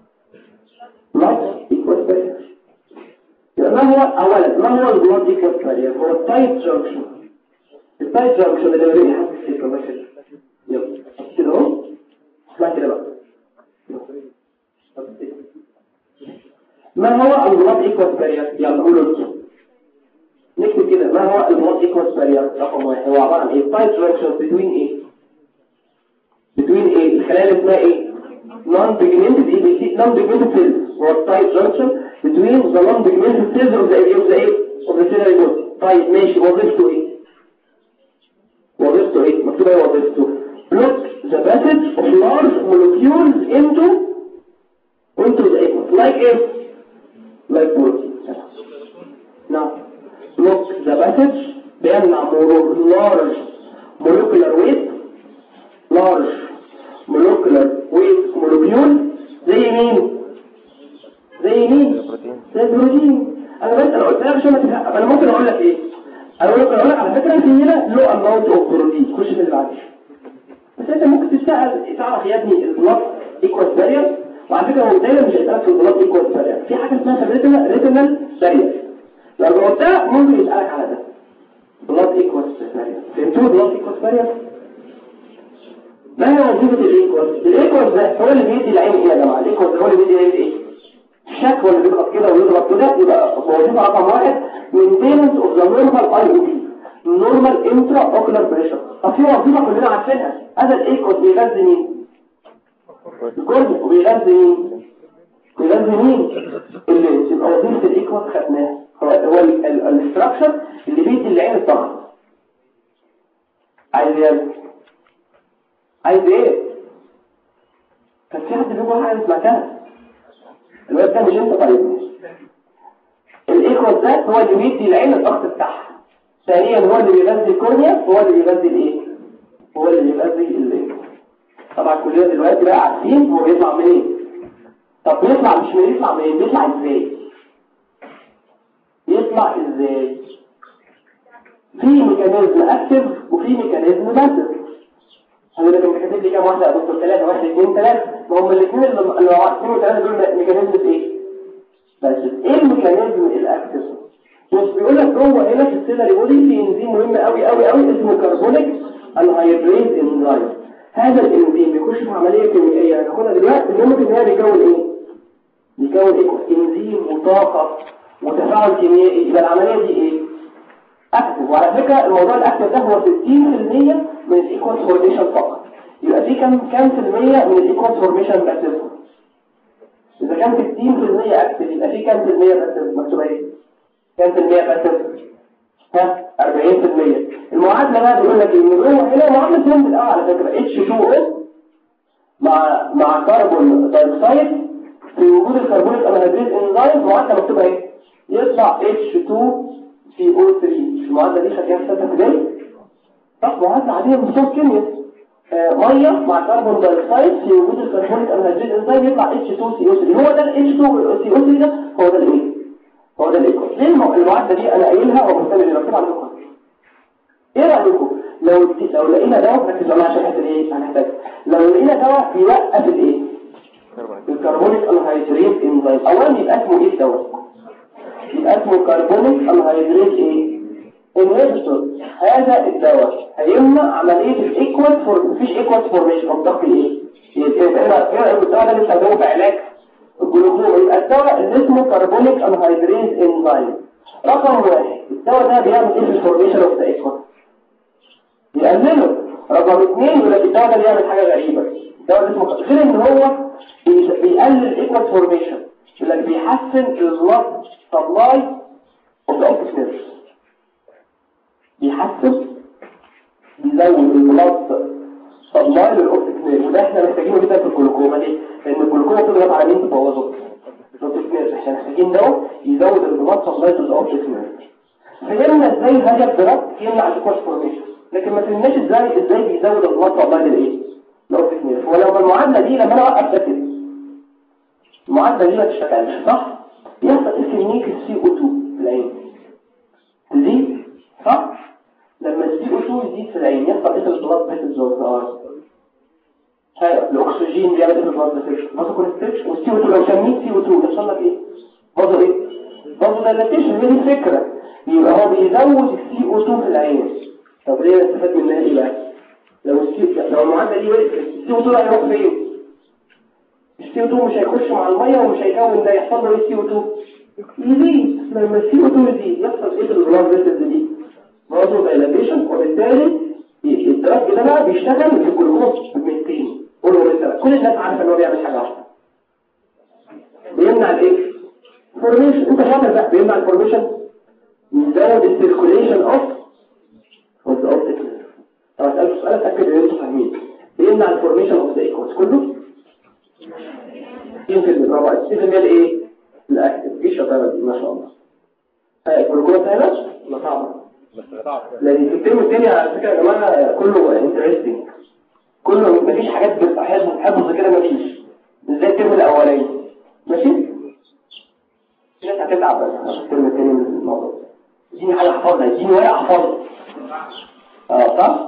بلاد ايكوال بارير ما هو اولا ما هو البلاد ايكوال بارير هو التايت جانكشن التايت جانكشن اللي بيريح السكه ماشي يلا كده اهو اسمع كده بقى ما هو البلاد ايكوال بارير يلا قولوا انتوا نكتب كده ما هو البلاد ايكوال بارير رقم واحد هو عباره عن ايه التايت جانكشن بين ايه بين ايه الخلايا اللي اسمها ايه non pigmented ABC non pigmented cells هو التايت جانكشن between the non pigmented cells of the of the ايه of the ciliary body طيب ماشي وظيفته ايه وظيفته ايه مكتوب ايه وظيفته block the passage of large molecules into into the aqueous like ايه like protein نعم block the passage بيمنع large molecular weight large molecular weight molecule زي مين زي مين زي البروتين انا بس انا قلت لك عشان ما تفهم انا ممكن اقول لك ايه انا ممكن اقول لك على فكره في هنا لو اماونت اوف بروتين خش في اللي بعديه بس انت ممكن تسال تعرف يا ابني البلاد ايكوال بارير وعلى فكره هو دايما مش هيسالك في البلاد ايكوال بارير في حاجه اسمها ريتنال ريتنال بارير لو قلتها ممكن يسالك على ده بلاد ايكوال بارير فهمتوا بلاد ايكوال بارير ما هي وظيفة الايكوز الايكوز ده هو اللي بيدي العين ايه يا جماعة الايكوز هو اللي بيدي العين ايه الشك هو اللي بيضغط كده ويضغط كده يبقى وظيفة رقم واحد maintenance of the normal IOP normal intra ocular pressure طب في وظيفة كلنا عارفينها هذا الايكوز بيغذي مين الجرد وبيغذي مين بيغذي مين اللي تبقى وظيفة الايكوز خدناها هو الاستراكشر اللي بيدي العين الضغط عايز يعمل عايز ايه كان في حد بيقول حاجه سمعتها الواد ده مش انت طيب الايكوال ده هو اللي بيدي العين الضغط بتاعها ثانيا هو اللي بيغذي الكورنيا هو اللي بيغذي الايه هو اللي بيغذي الايه طبعا كلنا دلوقتي بقى عارفين هو بيطلع منين طب بيطلع مش من يطلع منين بيطلع ازاي يطلع ازاي في ميكانيزم اكتف وفي ميكانيزم باسف انا كان كاتب لي كام واحده يا دكتور ثلاثه واحد اثنين ثلاثه ما هم الاثنين اللي اللي هو اثنين وثلاثه دول ميكانيزم ايه بس ايه الميكانيزم الاكتف بص بيقول لك جوه هنا في السيلري بودي في انزيم مهم قوي قوي قوي اسمه كربونيك الهيدريز انزيم هذا الانزيم بيخش في عمليه كيميائيه هناخدها دلوقتي المهم ان هي بيكون ايه بيكون ايه انزيم وطاقه وتفاعل كيميائي يبقى العمليه دي ايه اكتف وعلى فكره الموضوع الاكتف ده هو 60% من الايكوال فورميشن فقط يبقى في كام كام في المية من الايكوال فورميشن باسيف اذا كان 60% اكتف يبقى في كام في المية باسيف مكتوب ايه كام في المية باسيف ها 40% المعادله بقى بيقول لك ان جوه هنا معادله سهله الاول على فكره H2O مع مع كربون دايوكسيد في وجود الكربونيك انهيدريز انزيم معادله مكتوبه ايه يطلع H2 في O3 المعادلة دي خديها في سنة ابتدائي طب معادلة عادية بصوت كيمياء آه مية مع كربون دايوكسيد في وجود الكربونيك انهيدريز انزيم يطلع H2CO3 هو ده ال H2CO3 ده هو ده الايه هو ده الايكوال ليه المعادلة دي انا قايلها ومهتم اللي بكتب عليكم ايه رأيكم لو لو لقينا دواء ركزوا معايا عشان حته ايه هنحتاج لو لقينا دواء بيوقف الايه الكربونيك انهيدريز انزيم اولا يبقى اسمه ايه الدواء يبقى اسمه كربونيك انهيدريز ايه انهبيتور هذا الدواء هيمنع عمليه الايكوال فور مفيش ايكوال فورميشن اوف ضغط الايه يبقى ايه الدواء ده بنستخدمه في علاج الجلوكوما يبقى الدواء اللي اسمه كربونيك انهيدريز انزيم رقم واحد الدواء ده بيعمل ايه في الفورميشن اوف ذا ايكوال يقلله رقم اثنين يقول لك الدواء ده بيعمل حاجه غريبه الدواء ده اسمه غير ان هو بيقلل الايكوال فورميشن يقول لك بيحسن البلاد سبلاي اوف ذا اوبتيك نيرف بيحسن بيزود البلاد سبلاي للاوبتيك نيرف وده احنا محتاجينه جدا في الجلوكوما ليه؟ لان الجلوكوما بتضغط على مين تبوظه الاوبتيك نيرف احنا محتاجين دواء يزود البلاد سبلاي تو ذا اوبتيك نيرف فهمنا ازاي هذا الدراج يمنع الايكوال فورميشن لكن ما فهمناش ازاي ازاي بيزود البلاد سبلاي للايه؟ للاوبتيك نيرف ولما المعادله دي لما انا اوقف ده كده المعادله دي ما تشتغلش صح يحصل ايه كميه السي او 2 في العين تزيد صح لما السي او 2 يزيد في العين يحصل ايه في البلاد فيسلز والنهار الاكسجين بيعمل ايه في البلد بريشر برضه كونستريكشن والسي او 2 لو شميت سي او 2 يحصل لك ايه برضه ايه برضه دايلاتيشن هي دي الفكره يبقى هو بيزود السي او 2 في العين طب ليه نستفاد منها ايه بقى لو السي لو المعادله دي وقفت السي او 2 هيروح فين السي او 2 مش هيخش مع الميه ومش هيكون ده يحصل له ايه السي او 2 يزيد لما السي او 2 يزيد يحصل ايه في البلاد بريشر دي برضه دايلاتيشن وبالتالي الدرج ده بقى بيشتغل في الجلوكوز بالميتين قولوا مثلا كل الناس عارفه ان هو بيعمل حاجه واحده بيمنع الايه فورميشن انت شاطر بقى بيمنع الفورميشن يزود السيركوليشن اوف اوف ذا اوبتيك طب اسالك سؤال اتاكد ان انتوا فاهمين بيمنع الفورميشن اوف ذا ايكوز كله يمكن برافو عليك ستيفن قال ايه الاكتف ايه شطاره دي ما شاء الله هاي الجلوكوز هنا ولا صعبه لان في الترم الثاني على فكره يا جماعه كله انترستنج كله مفيش حاجات بتحفظ حفظ كده مفيش زي الترم الاولاني ماشي في ناس هتتعب بس عشان الترم الثاني من الموضوع اديني حاجه احفظها اديني ورقه احفظها اه صح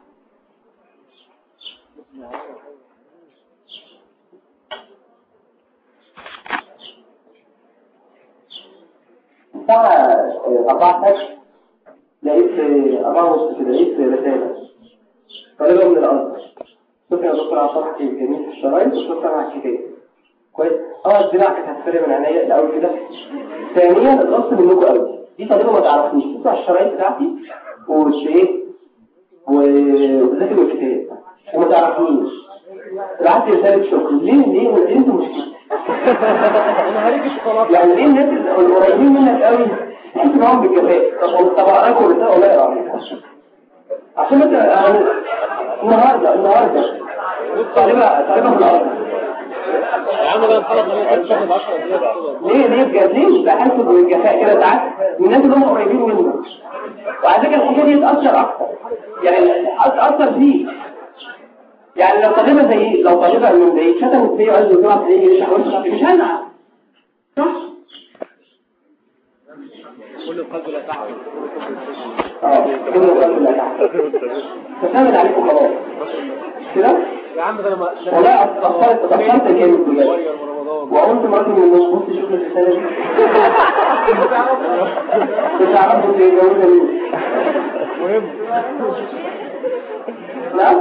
الساعة أربعة فجر لقيت أربعة ونص كده لقيت رسالة طالبة من الأرض شوف يا دكتور على شرح جميل في الشرايط وشوف على الكتاب كويس اه الدراع كانت هتفرق من عينيا الأول كده ثانيا اتغصت منكم قوي دي طالبة ما تعرفنيش بص على الشرايط بتاعتي والشيء وبذاكر الكتاب وما تعرفنيش بعت رسالة شكر ليه ليه ليه انتوا مشكلة انا هريك الشوكولاته يعني ليه الناس القريبين منك قوي تحس معاهم بالكفاءة طب طب اقراكم رسالة ولا اقرا عشان انت يعني النهارده النهارده طالبة طالبة في الارض يا عم ده الحلقه اللي كانت بتاخد 10 دقايق ليه ليه بجد ليه بحس بالكفاءة كده ساعات من الناس اللي هم قريبين منك وعلى فكرة الحكاية دي تأثر أكتر يعني تأثر فيه يعني لو طالبة زي لو طالبة من زي شتمت فيه وقال له طلعت ليه يشرح وانت مش هزعل صح؟ كل القلب لا تحمل اه كل القلب لا تحت تسامد عليكم خلاص كده يا عم ده انا ما والله اتأخرت اتأخرت جامد بجد صغير ورمضان وقمت مراتي من النص بص شوف الرسالة دي مش عارفوا تتجوزها مين مهم نعم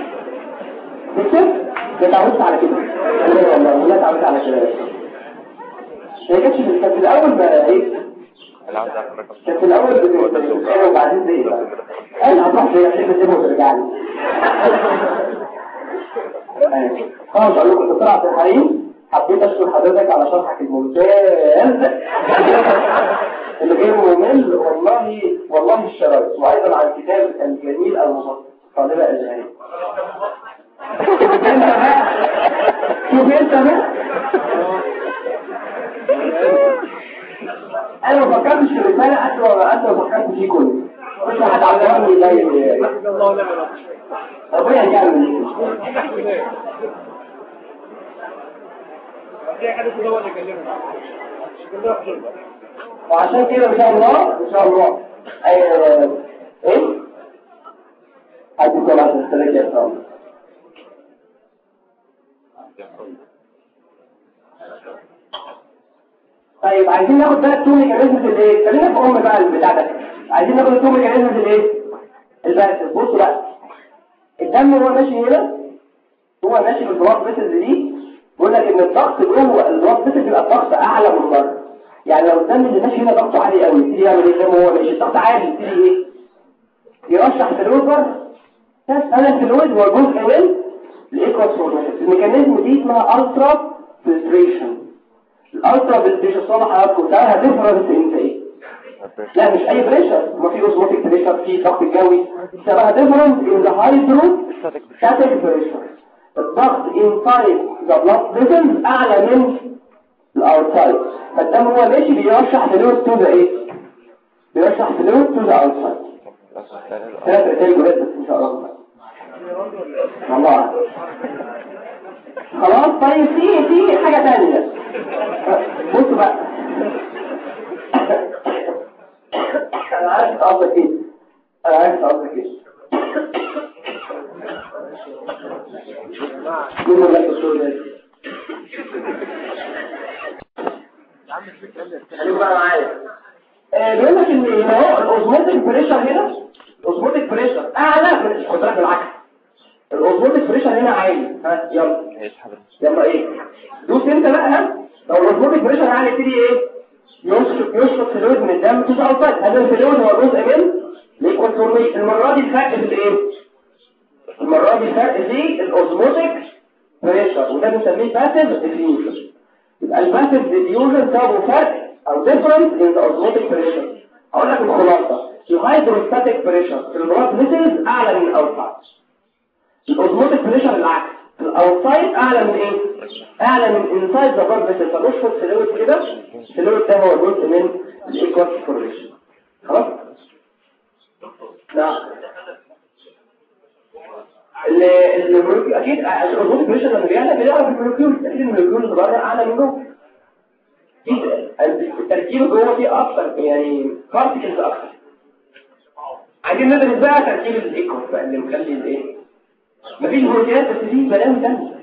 بكتب ده اتعودت على كده والله والله والله اتعودت على كده هي كانتش في كانت في الاول بقى ايه انا عاوز اعرف الرقم كانت في الاول بتتخيل وبعدين زي بقى انا هتروح زي عشان تسيبه وترجع لي أيوة. خلاص اقول لكم بسرعه في الحريم حبيت اشكر حضرتك على شرحك الممتاز اللي غير ممل والله والله الشرايط وايضا عن كتاب الجميل المفصل طالبه ازهريه شوف انت بقى انا ما فكرتش في الرساله قد ما انت ما فكرت فيه كله مش هتعلمني لا الله لا لا ربنا يعمل في حد هو اللي كلمنا وعشان كده ان شاء الله ان شاء الله أي- ايه حد طلع في السلك يا شاء الله طيب عايزين ناخد بقى التو ميكانيزمز الايه خلينا في ام بقى البتاع ده عايزين ناخد التو ميكانيزمز الايه الباسل بصوا بقى الدم هو ماشي هنا هو ماشي في البلاط فيسلز دي بيقول لك ان الضغط جوه البلاط فيسلز بيبقى الضغط اعلى من بره يعني لو الدم اللي ماشي هنا ضغطه عالي قوي يبتدي يعمل ايه زي ما هو ماشي الضغط عالي يبتدي ايه يرشح فلويد بره بس انا الفلويد هو جزء من الايكوس فورميشن الميكانيزم دي اسمها الترا فلتريشن الالترا فلتريشن صالح حضراتكم ده هتفرز انت ايه لا مش اي بريشر ما في اوزموتيك بريشر في ضغط الجوي سببها ديفرنس ان ذا هايدرو ستاتيك بريشر الضغط inside the blood vessels اعلى من الاوتسايد فالدم هو ماشي بيرشح فلويد تو ذا ايه بيرشح فلويد تو ذا اوتسايد ثلاث رسائل جولات بس ان شاء الله والله أعلم. خلاص طيب في في حاجة تانية بصوا بقى انا عارف قصدك ايه انا عارف قصدك ايه مين اللي الدكتور ده خليكم بقى معايا آه، بيقول لك ان إن هو الاوزموتيك بريشر هنا الاوزموتيك بريشر اعلى من خد بالك بالعكس الاوزموتيك بريشر هنا عالي ها يلا هيسحب يلا ايه دوس انت بقى ها لو الاوزموتيك بريشر عالي يبتدي ايه يشفط يشفط فلويد من الدم تو اوتسايد هذا الفلويد هو جزء من ليكويد فورميشن المره دي الفرق في الايه المره دي الفرق في الاوزموتيك بريشر وده بنسميه باسيف ديفيوجن يبقى الباسيف ديفيوجن سببه فرق او difference in the osmotic pressure اقول لك الخلاصه الهيدروستاتيك بريشر في البلاد فيسلز اعلى من الاوتسايد الاوزموتيك بريشر العكس الاوتسايد اعلى من ايه اعلى من انسايد ذا بلاد فيسل فنشفط فلويد كده الفلويد ده هو جزء من الايكوال فورميشن خلاص لا ال- المولكيول اكيد الاوزموتيك بريشر لما بيعلى بيعرف المولكيول اكيد المولكيول اللي بره اعلى من جوه التركيب جوه فيه اكتر يعني بارتكلز اكتر عايزين ندرس بقى تركيب الايكوس بقى اللي مخلي الايه مفيش بروتينات بس فيه بلاوي تانية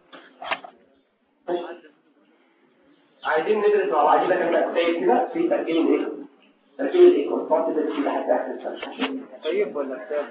عايزين ندرس مع بعض كده كده زي كده في تركيب الايكوس تركيب الايكوس بارتكلز كده حتى اخر الشرح طيب ولا كتاب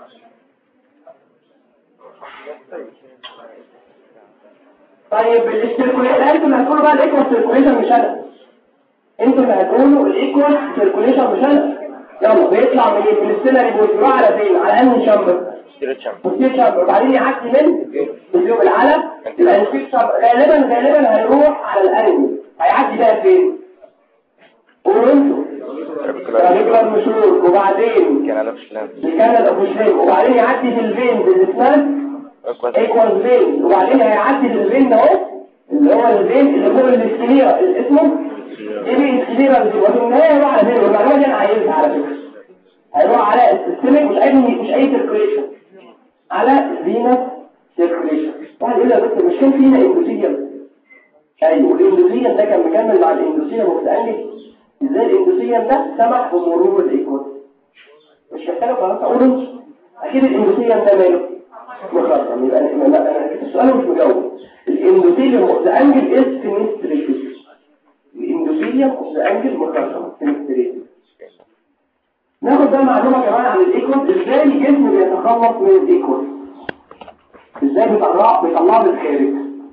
طيب السيركوليشن انتوا اللي هتقولوا بقى الايكوال سيركوليشن مش انا انتوا اللي هتقولوا الايكوال سيركوليشن مش انا يلا بيطلع من ايه من السيلري بوز يروح على فين على انهي شامبر ستيرت شامب بوستير شامبر وبعدين يعدي من اليوم العلم يبقى الفيك شامبر غالبا غالبا هيروح على الانهي هيعدي بقى فين قولوا انتوا ريجولار مشهور وبعدين كان على فشلان الكندا ابو شريم وبعدين يعدي في الفين بالاسنان ايكوال فين وبعدين هيعدي الفين ده اهو اللي هو الفين اللي هو الاسكليرا اللي اسمه ايه الاسكليرا اللي وفي النهايه هيروح على فين والمعلومه دي انا عايزها على فكره هيروح على السيستمك مش اي مش اي سيركوليشن على الفينس سيركوليشن واحد يقول لي يا دكتور مش كان فينا اندوثيليوم ايوه الاندوثيليوم ده كان مكمل مع الاندوثيليوم وبتقلي ازاي الاندوثيليوم ده سمح بمرور الايكوال مش محتاج خلاص اقول انت اكيد الاندوثيليوم ده ماله مخرم يبقى أنا- لا أنا- السؤال مش مجاوب الاندوثيليوم اوف ذا انجل از فينستريتد الاندوثيليوم اوف ذا انجل مخرم فينستريتد ناخد بقى معلومه كمان عن الايكوال ازاي الجسم بيتخلص من الايكوال ازاي بيطلع بيطلعه للخارج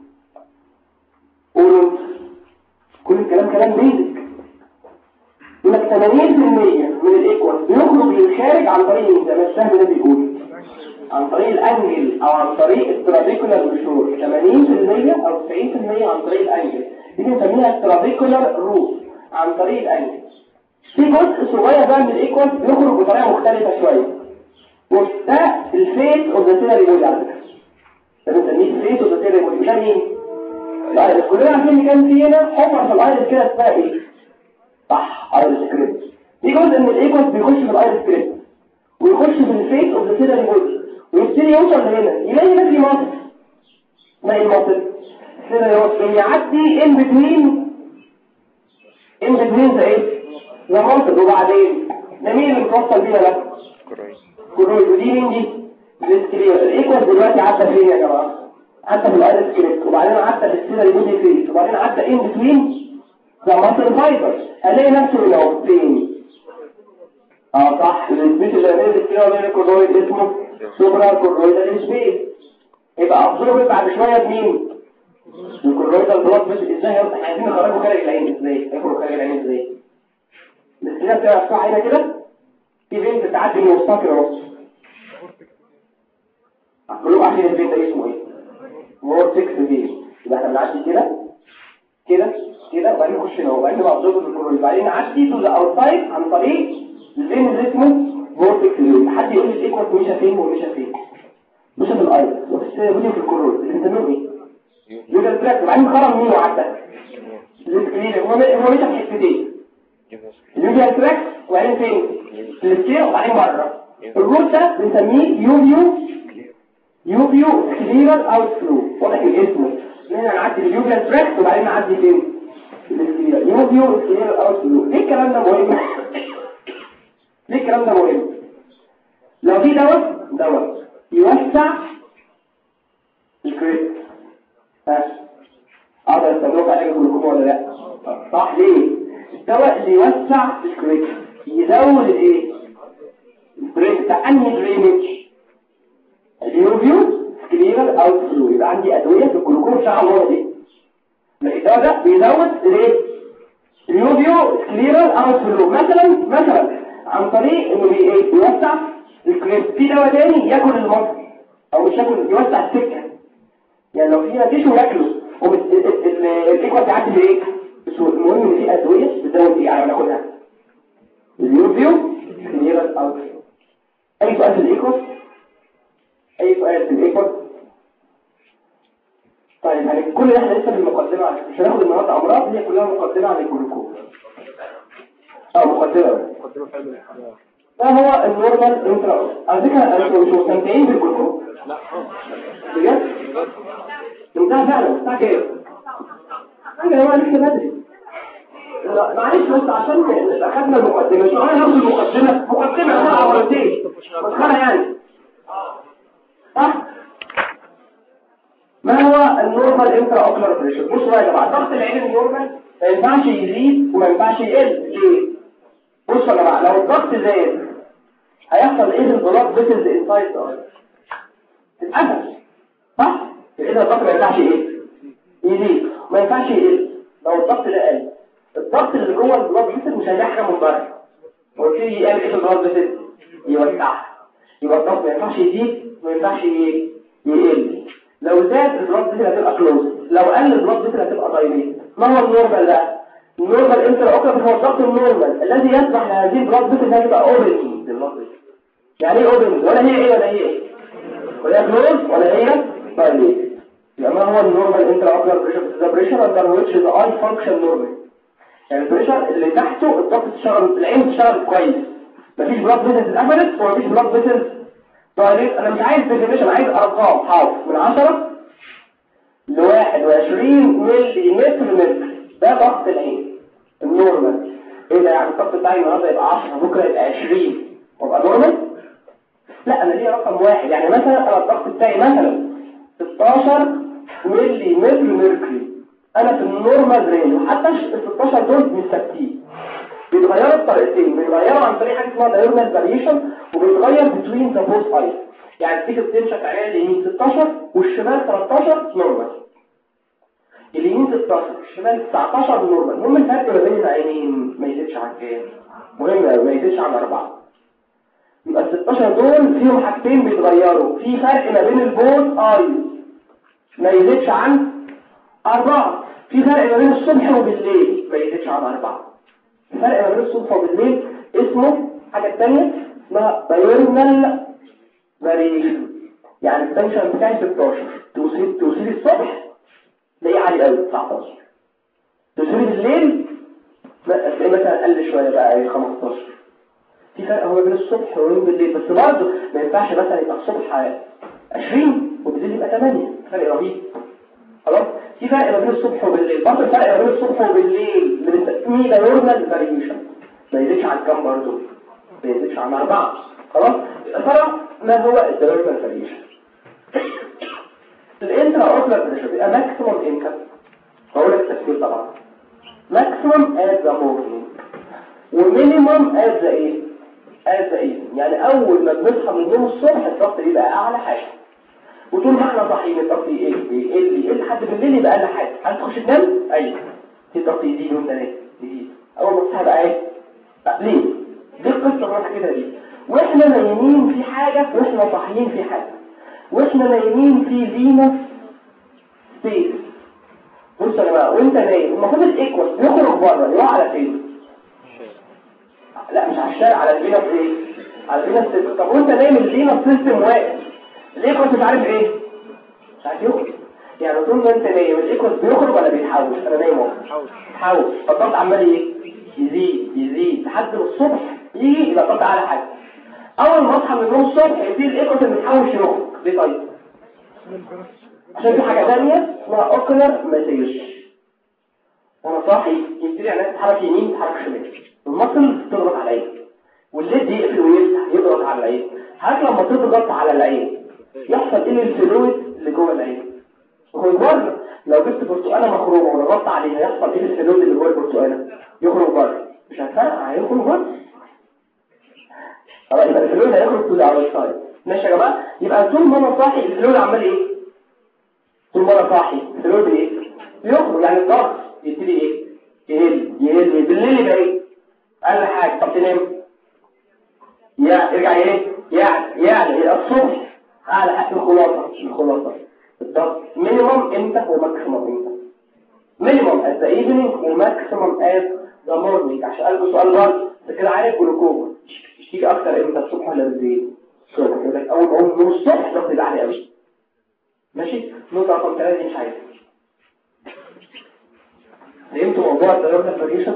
قولوا انت. كل الكلام كلام بيزك يقول لك 80% من الايكوال بيخرج للخارج عن طريق مين؟ زي ما السهم ده بيقول عن طريق الانجل او عن طريق الترابيكولار بشور 80% او 90% عن طريق الانجل دي بنسميها الترابيكولار روت عن طريق الانجل في جزء صغير بقى من الايكوال بيخرج بطريقه مختلفه شويه وده الفيس اوف ذا سيلري بودي على فكره ده بنسميه الفيس اوف ذا سيلري بودي ده مين؟ الايرس كلنا عارفين ان كان في هنا حفره في الايرس كده اسمها ايه؟ صح ايرس كريب في جزء من الايكوال بيخش في الايرس كريب ويخش في الفيس اوف ذا سيلري بودي ويبتدي يوصل لهنا يلاقي ده في مصر ما ايه مصر كده يوصل يعدي ان بتوين ان بتوين ده ايه ده مصر وبعدين ده مين اللي متوصل بيها ده كرويد ودي مين دي الاسكلير الايكوال دلوقتي عدى فين يا جماعه عدى في الايرس كريب وبعدين عدى في السيلري بودي فيس وبعدين عدى ان بتوين ده مصر فايبر هلاقي نفسه هنا اهو فين اه صح السبيس اللي نازل كده بين الكرويد اسمه سوبرا كرويدال سبيس يبقى ابزورب بعد شويه بمين الكرويدال بلوك بس ازاي احنا عايزين نخرجه خارج العين ازاي يخرج خارج العين ازاي السينات بتبقى مفتوحه هنا كده في بنت بتعدي من وسطها كده نص كلكم عارفين البنت ده اسمه ايه وورتكس فين يبقى احنا بنعدي كده كده كده وبعدين نخش هنا وبعدين نبقى ابزورب الكرويد وبعدين نعدي تو ذا اوتسايد عن طريق الفين اللي اسمه فورتكس فين حد يقول لي الايكوال مشى فين ومشى فين مشى في الايرس وفي السيرفيديو في الكرويد اللي بنسميه ايه يوجد تراك وبعدين خرم مين وعدى السكرين هو هو مشى في حتتين اليوجد تراك وبعدين فين في السكير وبعدين بره الروت ده بنسميه يوبيو يوبيو كليرر اوت فلو واضح الاسم هنا نعدي اليوجد تراك وبعدين نعدي فين في السكير يوبيو كليرر اوت فلو ليه الكلام ده مهم ليه الكلام ده مهم لو في دواء دواء يوسع الكريت ها اقدر استخدمه في علاج الجلوكوما ولا لا صح ليه الدواء اللي يوسع الكريت يزود الايه البريك بتاع انهي درينج اليوفيو سكليرال اوت فلو يبقى عندي ادويه في الجلوكوما بتاع الوضع دي الدواء ده بيزود الايه اليوفيو سكليرال اوت فلو مثلا مثلا عن طريق انه بي- ايه بيوسع الكريت في دواء تاني ياكل المصر او مش ياكل يوسع السكه يعني لو فيها تيشو ياكله والايكوال بتاعتي بايه بس هو المهم ان في ادويه بتزود ايه على ما ناخدها اليوفيو سكليرال اوت فلو اي سؤال في الايكوال اي سؤال في الايكوال طيب يعني كل ده احنا لسه في المقدمه على مش هناخد النهارده امراض هي كلها مقدمه عن الجلوكوز اه مقدمه مقدمة حلوة ده هو النورمال انترا على فكره انتوا مش مستمتعين بالجلوكوز لا خالص بجد انتهى فعلا بتاع كام حاجه يا جماعه لسه بدري لا معلش بس عشان اخدنا المقدمه مش معايا ناخد المقدمه مقدمه انا مرتين مسخره يعني صح ما هو النورمال انترا اوكلر بريشر بصوا بقى يا جماعه ضغط العين النورمال ما ينفعش يزيد وما ينفعش يقل ليه بصوا يا جماعه لو الضغط زاد هيحصل ايه البلاد فيسلز انسايد ذا تتقفل صح اذا الضغط ما ينفعش ايه يزيد ما ينفعش يقل لو الضغط ده قل الضغط اللي جوه البلاد فيسل مش هيلاقي حاجه من بره قلت لي يعمل ايه في البلاد فيسل يوسعها يبقى الضغط ما ينفعش يزيد ما ينفعش ي- يقل لو زاد البلاد فيسل هتبقى كلوز لو قل البلاد فيسل هتبقى دايليت ما هو النورمال ده النورمال انتر اوكلر هو الضغط النورمال الذي يسمح لهذه البلاد فيسل انها تبقى اوبن يعني ايه اوبن ولا هي ايه ولا هي ايه ولا هي كلوز ولا هي دايليت يبقى ما هو النورمال انتر اوكلر بريشر ذا بريشر اندر ويتش ذا اي فانكشن نورمال يعني البريشر اللي تحته الضغط تشتغل العين تشتغل كويس مفيش بلاد فيسلز اتقفلت ومفيش بلاد فيسلز دايليت انا مش عايز ديفينيشن عايز ارقام حاضر من 10 ل 21 ملي متر متر ده ضغط العين النورمال ايه ده يعني الضغط بتاعي النهارده يبقى 10 بكره يبقى 20 وابقى نورمال لا انا ليه رقم واحد يعني مثلا انا الضغط بتاعي مثلا 16 ملي متر ميركوري انا في النورمال رينج وحتى ال 16 دول مش ثابتين بيتغيروا بطريقتين بيتغيروا عن طريق حاجه اسمها diurnal فاريشن وبيتغير between the both eyes يعني تيجي بتمشي عيان اليمين 16 والشمال 13 نورمال اليمين 16 الشمال 19 نورمال المهم الفرق ما بين العينين ما يزيدش عن كام مهم أوي، ما يزيدش عن 4 يبقى ال 16 دول فيهم حاجتين بيتغيروا في فرق ما بين البوث ايز ما يزيدش عن أربعة في فرق ما بين الصبح وبالليل ما يزيدش عن أربعة الفرق ما بين الصبح وبالليل اسمه حاجة تانية اسمها diurnal variation يعني التنشن بتاعي 16 توصيل توصيل الصبح تلاقيه عالي قوي 19 توصيل بالليل لا تلاقيه مثلا قل شوية بقى ايه 15 في فرق هو بين الصبح وبين بالليل بس برضه ما ينفعش مثلا يبقى الصبح 20 وبالليل يبقى 8 فرق رهيب خلاص في فرق ما بين الصبح وبالليل برضه الفرق ما بين الصبح وبالليل اللي بنسميه دايورنال فاريشن ما يزيدش عن كام برضه ما يزيدش عن أربعة خلاص ترى ما هو الدايورنال فاريشن الانترا اوكلر بريشر بيبقى ماكسيموم انكم هقول لك التفسير طبعا ماكسيموم ات ذا مورنينج ومينيموم ات ذا ايه ات ذا ايفنينج يعني اول ما بنصحى من النوم الصبح الضغط بيبقى اعلى حاجه وطول ما احنا صاحيين الضغط يقل يقل يقل لحد بالليل يبقى اقل حاجه عايز تخش تنام ايوه الضغط يزيد وانت نايم يزيد اول ما تصحى بقى ايه لا، ليه دي القصه اللي انا حكيتها دي واحنا نايمين في حاجه واحنا صاحيين في حاجه واحنا نايمين في فينوس سبيس بص يا جماعه وانت نايم المفروض الايكوس بيخرج بره يروح على فين لا مش على الشارع على الفينوس ايه على الفينوس سيستم طب وانت نايم الفينوس سيستم واقف الايكوس مش عارف ايه مش عارف يخرج يعني طول ما انت نايم الايكوس بيخرج ولا بيتحوش انا نايم اهو بيتحوش فالضغط عمال ايه يزيد يزيد لحد ما الصبح يجي يبقى الضغط اعلى حاجه اول ما اصحى من النوم الصبح يبتدي الايكوس اللي بيتحوش يخرج ليه طيب عشان في حاجه ثانيه اسمها اوكلر ماتيريال وانا صاحي يبتدي عينيا تتحرك يمين تتحرك شمال المصل تضغط على العين والليد يقفل ويفتح يضغط على العين حضرتك لما تضغط على العين يحصل ايه للفلويد اللي جوه العين يخرج بره لو جبت برتقاله مخرومه وضغطت عليها يحصل ايه الفلويد اللي جوه البرتقاله يخرج بره مش هتفرق هيخرج بره خلاص يبقى الفلويد هيخرج تو ذا اوتسايد ماشي يا جماعه يبقى طول ما انا صاحي الفلويد عمال ايه طول ما انا صاحي الفلويد ايه بيخرج يعني الضغط يبتدي ايه يهل يهل بالليل يبقى ايه اقل حاجه طب تنام يعني يرجع ايه يعني يعني الصبح اعلى حاجه الخلاصه الخلاصه الضغط مينيمم امتى وماكسيمم امتى مينيمم at the evening وماكسيمم at the morning عشان قلبه سؤال برضه انت كده عارف جلوكوما تيجي اكتر امتى الصبح ولا بالليل الصبح يقول لك اول ما اقوم من الصبح الضغط يبقى عالي قوي ماشي نقطه رقم 3 دي مش عايز فهمتوا موضوع التيار الفريشة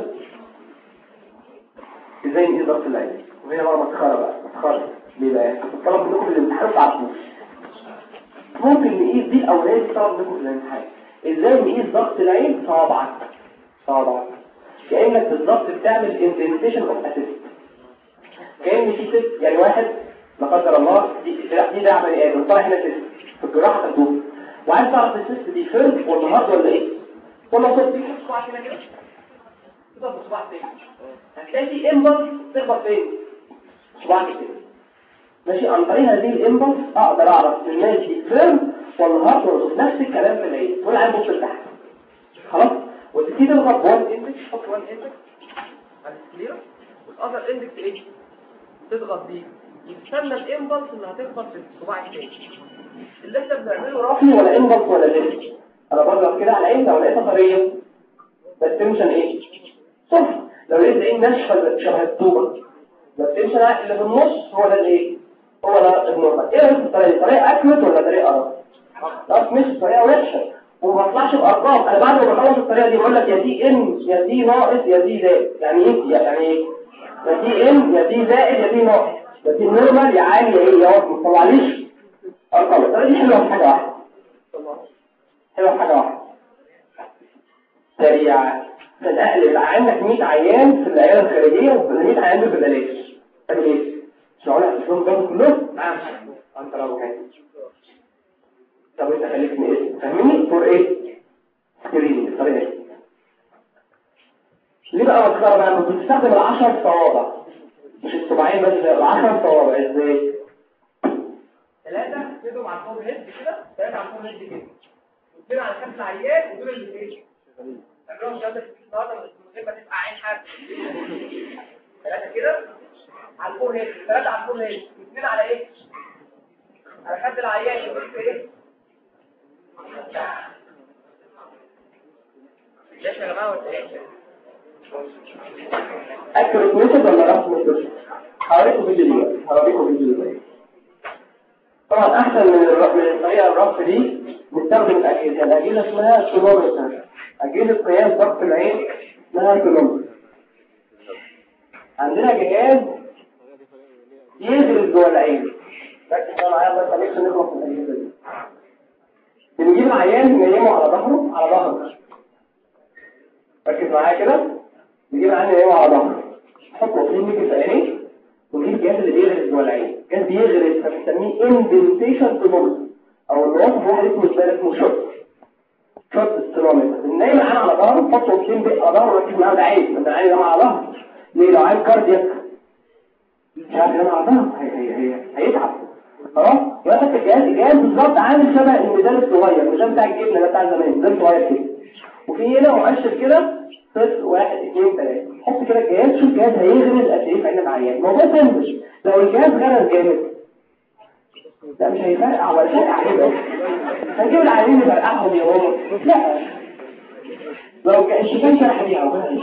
ازاي نقيس ضغط العين وهنا بقى مسخره بقى مسخره ليه بقى الطلب منكم في الامتحان تعرفوش ممكن نقيس دي الاولانيه طلب منكم في الامتحان ازاي نقيس ضغط العين صوابعك صوابعك كانك بالظبط بتعمل اندنتيشن اوف اسيست كان في ست يعني واحد لا قدر الله دي دي ده بني ادم طالع هنا سيست في الجراحه تدوب وعايز تعرف السيست دي فيرم ولا هارد ولا ايه ولا صوت دي صباع كده كده تضرب صباع فين هتلاقي في امبلس تخبط فين صباع كده ماشي عن طريق هذه الامبلس اقدر اعرف الناس دي فيرم ولا هارد ولا صوت نفس الكلام في العين تقول عين بص لتحت خلاص وتبتدي تضغط وان اندكس حط وان اندكس على السكليرا والاذر اندكس ايه تضغط دي وتستنى الامبلس اللي هتخبط في الصباع الثاني اللي احنا بنعمله رافي ولا امبلس ولا ليفت انا بضغط كده على العين لو لقيتها طريه ده التنشن ايه صفر لو لقيت العين ناشفه شبه الطوبه ده التنشن اللي في النص هو ده الايه هو ده النورمال ايه الطريقه طريقه اكيوت ولا طريقه ارض لا مش طريقه وحشه وما بطلعش بارقام انا بعد ما بخلص الطريقه دي بقول لك يا دي ان يا دي ناقص يا دي زائد يعني ايه يعني ايه يا دي ان يا دي زائد يا دي ناقص يا دي نورمال يا عالي يا ايه يا واطي ما تطلعليش ارقام الطريقه دي حلوه في حاجه واحده حلوه في حاجه واحده سريعه تنقل عندك 100 عيان في العياده الخارجيه و100 عيان في البلاش تعمل ايه مش هقول لك اسمهم جابوا كلهم نعم انت لو كان طب انت خليتني ايه فاهمني فور ايه سكرين الطريقه دي ليه بقى مسخره بقى بتستخدم العشر صوابع مش الصباعين بس العشر صوابع ازاي ثلاثة تدهم على الفور هيد كده ثلاثة على الفور هيد كده واثنين على كف العيان ودول اللي فيه الرقم ده النهارده من غير ما تبقى عين حد ثلاثة كده على الفور هيد ثلاثة على الفور هيد واثنين على ايه؟ على خد العيان ودول في ايه؟ ليش يا جماعه ولا ايه اكيوريت ميثود ولا رف ميثود هوريكم فيديو دلوقتي هوريكم فيديو دلوقتي طبعا احسن من الرف من الطريقه الرف دي نستخدم الاجهزه الاجهزه اسمها كيلومتر اجهزه قياس ضغط العين اسمها كيلومتر عندنا جهاز يدرس جوه العين ركز بقى معايا الله يخليك نخلص من الاجهزه دي بنجيب العيان ننيمه على ظهره على ظهره ركز معايا كده نجيب العيان ننيمه على ظهره نحطه في ميكي في عينيه ونجيب الجهاز اللي بيغرس جوه العين جهاز بيغرس فبنسميه اندنتيشن تومومتر او الوصف واحد اسمه اسمه اسمه شوت شوت سترومتر بننيم العيان على ظهره نحطه اوكسين بيه على ظهره وركز معاه ده عين ما العين ده على ظهره ليه لو عين كاردياك مش عارف ينام على ظهره هي هي هي هيتعب خلاص يبقى انت الجهاز الجهاز بالظبط عامل شبه الميزان الصغير الميزان بتاع الجبنه ده بتاع زمان ميزان صغير كده وفي هنا مؤشر كده صفر واحد اثنين ثلاثه حط كده الجهاز شوف الجهاز هيغرز قد ايه في عين العيان الموضوع سهل لو الجهاز غرز جامد لا مش هيفرقع ولا شيء هيبقى هنجيب العيانين نفرقعهم يا ماما لا لو كان الشيطان شرح بيها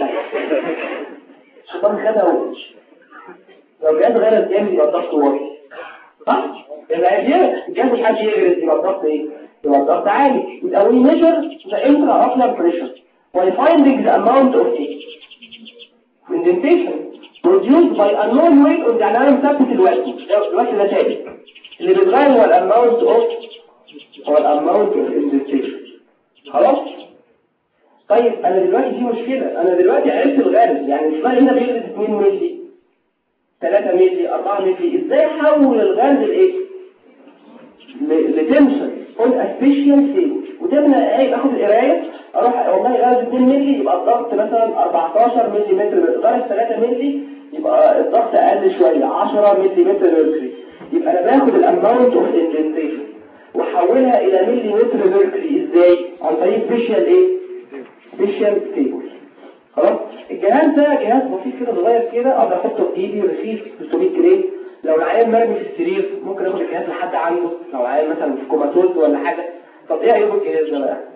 الشيطان خدها وش لو الجهاز غرز جامد يبقى الضغط واطي صح؟ يبقى دي الجهاز مش حد يغرز يبقى الضغط ايه؟ يبقى الضغط عالي يبقى we measure the intraocular pressure by finding the amount of indentation produced by unknown weight on the alarm ثابت الوقت الوقت ده ثابت اللي بيتغير هو الاماونت اوف هو الاماونت اوف indentation خلاص؟ طيب انا دلوقتي في مشكلة انا دلوقتي عرفت الغرز يعني الصغير هنا بيغرز 2 مللي 3 مللي 4 مللي ازاي احول الغاز لايه لتنشن on a special state وتبنى ايه باخد القرايه اروح والله غاز 2 مللي يبقى الضغط مثلا 14 مللي متر بإدارة 3 مللي يبقى الضغط اقل شويه 10 مللي متر ميركوري يبقى انا باخد الاماونت اوف اندنتيشن واحولها الى ملي متر ميركوري ازاي عن طريق فيشيال ايه فيشيال تيبل خلاص الجهاز ده جهاز بسيط كده صغير كده اقدر احطه في ايدي رخيص 600 جنيه لو العيان مرمي في السرير ممكن اخد الجهاز لحد عنده لو العيان مثلا في كوماتوز ولا حاجه طب ايه عيوب الجهاز ده بقى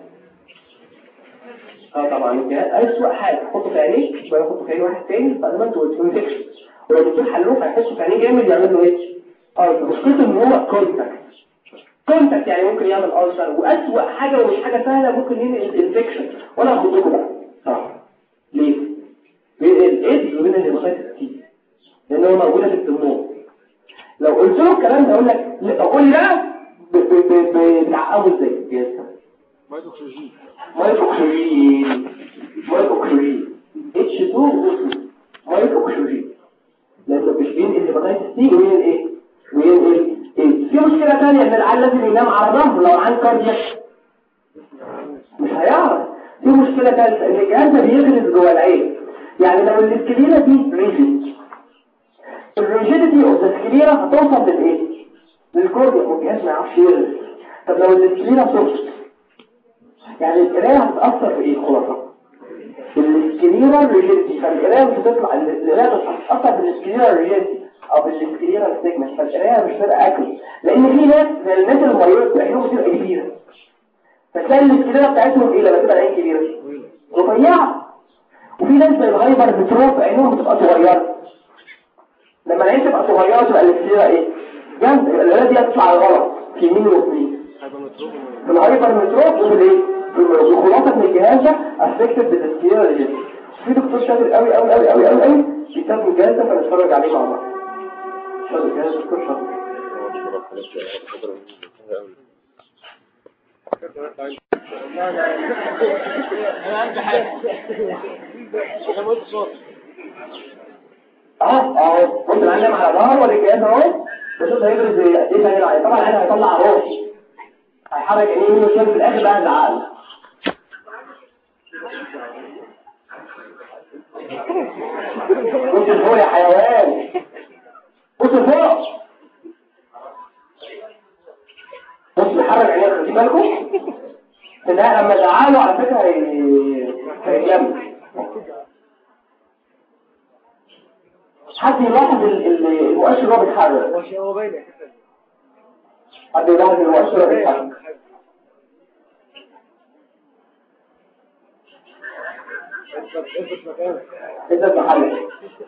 اه طبعا الجهاز اسوء حاجه احطه في عينيه ولا احطه في عين واحد تاني بعد ما انتوا انفكشن ولو الدكتور حلوه هيحسوا في عينيه جامد يعمل له ايه اه مشكلته ان هو كونتاكت كونتاكت يعني ممكن يعمل ألسر وأسوأ حاجة ومش حاجة سهلة ممكن ينقل انفكشن وانا هاخد لكم بقى صح ليه؟ بين الايدز وبين الهيباتيتس تي لان هو موجودة في الدموع لو قلت له الكلام ده اقول لك لا قول لي بقى ب- ب- ب- بتعقمه ازاي؟ يا مايتوكسيجين مايكروكسيجين مايكروكسيجين H2 مايكروكسيجين لانه مش بين الهيباتيتس تي وبين ايه؟ وبين ايه؟ إيه؟ في مشكلة ثانية ان العيال لازم ينام على ظهره لو عن كاردياك مش هيعرف في مشكلة ثالثة ان الجهاز ده بيغرز جوه العين يعني لو الاسكليرة دي ريجيد الريجيديتي اوف الاسكليرة هتوصل للايه؟ للكورديا والجهاز ما يعرفش يغرز طب لو الاسكليرة سوفت يعني القراية هتتأثر في ايه خلاصة؟ الاسكليرا ريجيديتي فالقراية مش هتطلع القراية هتتأثر بالاسكليرا ريجيديتي او بالاسكليرا ستيجمنت فالقراية مش هتبقى اكل لان في ناس زي الناس المريضة عينهم بتبقى كبيرة فتلاقي الاسكليرا بتاعتهم ايه لما تبقى العين كبيرة رفيعة وفي ناس زي الهايبر بتروف عينهم بتبقى صغيرة لما العين تبقى صغيرة تبقى الاسكليرا ايه جامدة يبقى القراية دي هتطلع على غلط في يمين ويمين في الهايبر متروف وفي الايه في الخلاصة من الجهاز ده افكتد بالاسكليرا ريجيديتي في دكتور شاطر قوي قوي قوي قوي قوي قوي بيكتب الجهاز ده فنتفرج عليه مع بعض شاطر الجهاز دكتور شاطر انا عندي حاجه انا قلت صوت اه اه كنت معلم على ظهر ولا الجهاز اهو بشوف هيدرس ايه ايه تاني العين طبعا العين هيطلع روح هيحرك عينيه يمين وشمال في الاخر بقى العقل بص فوق يا حيوان بص فوق بص بيحرك عينيه خدي بالكم في النهاية لما زعله على فكرة هي- هيتلم حد يلاحظ ال- ال- المؤشر وهو بيتحرك هو شيء هو باين حد يلاحظ المؤشر وهو بيتحرك اثبت مكانك انت بتحرك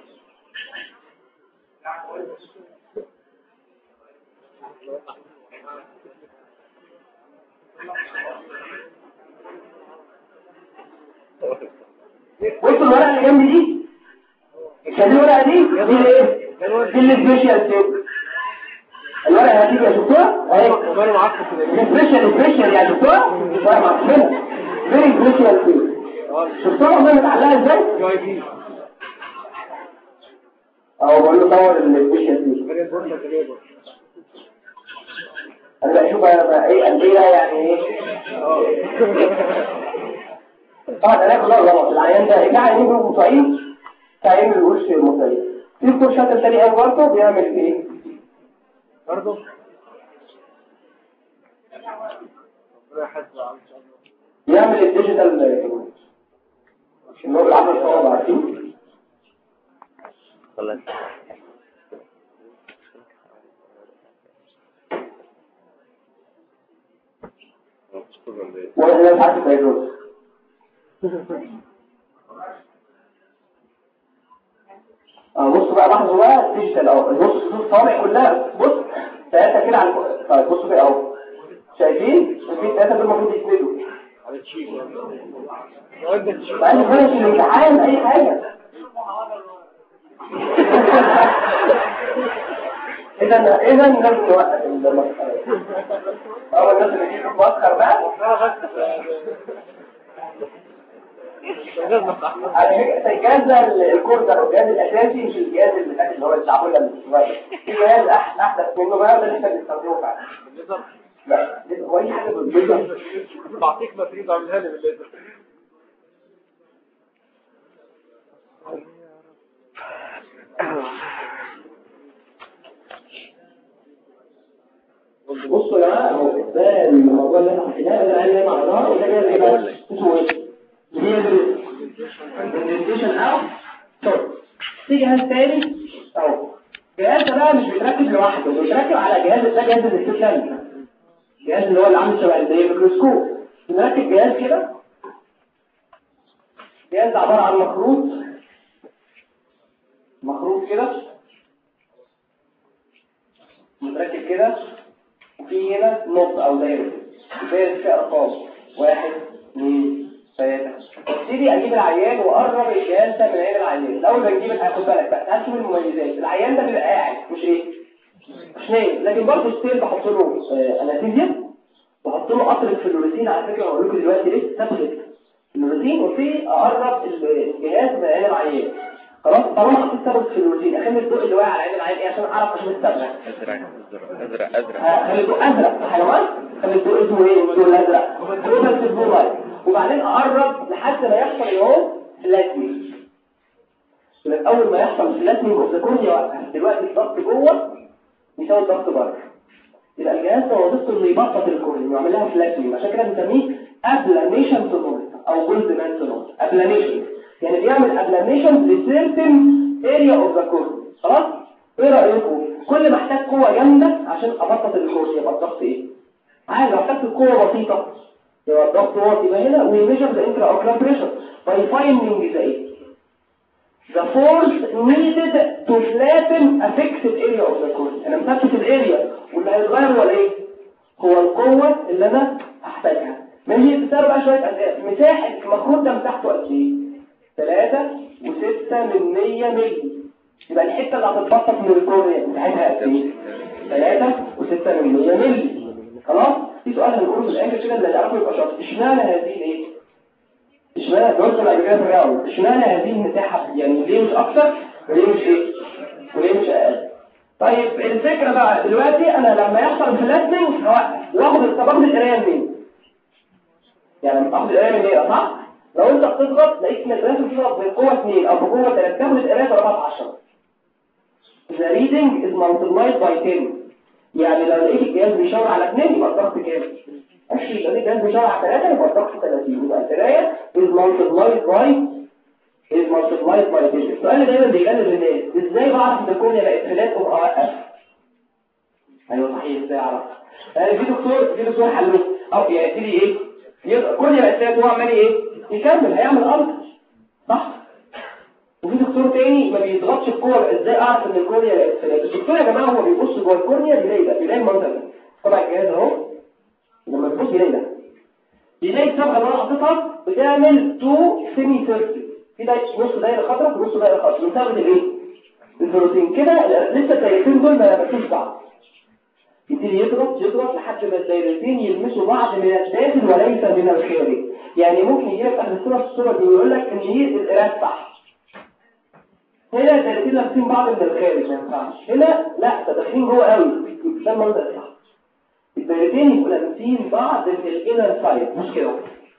بص الورقة اللي جنب دي كان الورقة دي دي الايه؟ دي السبيشال تيب الورقة هتيجي يا شفتوها؟ اهي وماله معفن كده سبيشال سبيشال يا شفتوها؟ ورقة معفنة فيري سبيشال تيب شفتوها والله متعلقة ازاي؟ جاي بي اهو بقول له دور السبيشال تيب فريق بورصه كده انا بقى اشوف انا بقى ايه قد ايه يعني ايه طبعا انا كلها غلط العيان ده ايه عينين بيبقوا مصايين تعين الوش المصايين في دكتور شاطر تاني قوي برضه بيعمل ايه برضه ربنا يحاسب على ان شاء الله بيعمل الديجيتال النور العمل صواب عارفين خلاص وانا مش عارف الفيروس اه بصوا بقى لاحظوا بقى الديجيتال اهو بص شوف الصوابع كلها بص ثلاثه كده على الك- طيب بصوا كده اهو شايفين شايفين ثلاثه دول المفروض يسندوا على تشيك وانت تشيك بقى لي فرش الامتحان اي حاجه اذا اذا لازم نوقف المسخره اه الناس اللي بيجوا مسخر بقى على فكره الجهاز ده الكور ده الجهاز الاساسي مش الجهاز اللي فات اللي هو التعامل اللي شويه في جهاز أح- احدث منه بقى ده اللي احنا بنستخدمه فعلا لا هو اي حاجه بالبيضه بعطيك ماتريز اعملها لي بالليزر بصوا يا جماعه هو ده الموضوع اللي احنا حكيناه ده اللي مع ظهر وده جاي ايه بقى اسمه ايه؟ برزنتيشن او شورت في جهاز تاني اهو الجهاز ده بقى مش بيتركب لوحده بيتركب على جهاز ده جهاز الاستشفاء الجهاز اللي هو اللي عامل شبه زي الميكروسكوب بنركب جهاز كده جهاز ده عباره عن مخروط مخروط كده متركب كده وفي هنا نقطة أو دايرة دايرة فيها أرقام واحد اثنين ثلاثة ابتدي أجيب العيان وأقرب الجهاز ده من عين العيان الأول بنجيب خد بالك بقى تقسم المميزات العيان ده بيبقى قاعد مش إيه مش نايم لكن برضه ستيل بحط له آه، أنستيزيا بحط له قطرة فلوريسين على فكرة هقول لكم دلوقتي ليه تفلت فلوريسين وفي أقرب الجهاز من عين العيان خلاص طالما حطيت ثابت فلوريسين أخلي الضوء اللي واقع على عين العيان إيه عشان أعرف عشان الثابت ازرق ازرق ازرق خلي الضوء ازرق حيوان خلي الضوء اسمه ايه الضوء الازرق الضوء بس الضوء لايت وبعدين اقرب لحد ما يحصل اهو فلاتني اول ما يحصل فلاتني اوف ذا كورنيا يوقف دلوقتي الضغط جوه يساوي الضغط بره يبقى الجهاز ده وظيفته انه يبسط الكورنيا ويعمل لها فلاتني عشان كده بنسميه ابلانيشن تونوز او جولد مان تونوز ابلانيشن يعني بيعمل ابلانيشن لسيرتن اريا اوف ذا كورنيا خلاص ايه رايكم كل ما احتاج قوه جامده عشان ابسط الكورنيا يبقى الضغط ايه عادي لو احتجت قوه بسيطه يبقى الضغط واطي يبقى هنا we measure the intraocular pressure by finding the ايه the force needed to flatten a fixed area of the cornea انا مثبت الاريا واللي هيتغير هو الايه هو القوه اللي انا هحتاجها ماشي تسأل بقى شويه اسئله مساحه المخروط ده مساحته قد ايه 3 و6 من 100 مللي يبقى الحته اللي هتتبسط من الكورنيا بتاعتها قد ايه 3 و6 من 100 مللي خلاص في سؤال هنقوله في الاخر كده اللي هيعرفه يبقى شاطر اشمعنى هذه الايه اشمعنى دول اللي قبل كده في الراوند اشمعنى هذه المساحه يعني ليه مش اكتر وليه مش ايه وليه مش اقل طيب الفكره بقى دلوقتي انا لما يحصل فلاتنج هوقف واخد طب اخد القرايه منين يعني اخد القرايه من ايه صح لو انت بتضغط لقيت ان القرايه بتضغط بقوه 2 او بقوه 3 تاخد القرايه ضربها في 10 the reading is multiplied by 10 يعني لو لقيت الجهاز بيشاور على 2 يبقى الضغط كام 20 لو لقيت الجهاز بيشاور على 3 يبقى الضغط 30 يبقى القرايه is multiplied by is multiplied by 10 السؤال اللي دايما بيجلد الناس ازاي بعرف ان الكورنيا بقت فلات واوقف ايوه صحيح ازاي اعرف يعني في دكتور في دكتور حلوه او يبتدي ايه يبقى كورنيا بقت فلات وهو عمال ايه يكمل هيعمل غلط صح وفي دكتور تاني ما بيضغطش الكور ازاي اعرف ان الكورنيا بقت فلات الدكتور يا جماعه هو بيبص جوه الكورنيا بيلاقي ده بيلاقي المنظر ده طبعا الجهاز اهو لما تبص بيلاقي ده بيلاقي الصبغه اللي انا حاططها بتعمل تو سيمي سيركل في ده نص دايره خضراء ونص دايره خضراء من ثابت الايه البروتين كده لسه الدايرتين دول ما لمسوش بعض يبتدي يضغط يضغط لحد ما الدايرتين يلمسوا بعض من الداخل وليس من الخارج يعني ممكن يجي لك اخر الصوره في الصوره دي ويقول لك ان هي القراءه صح هنا الدايرتين لابسين بعض من الخارج ما ينفعش هنا لا ده داخلين جوه قوي ده المنظر الصح الدايرتين يبقوا لابسين بعض من الانر سايد مش كده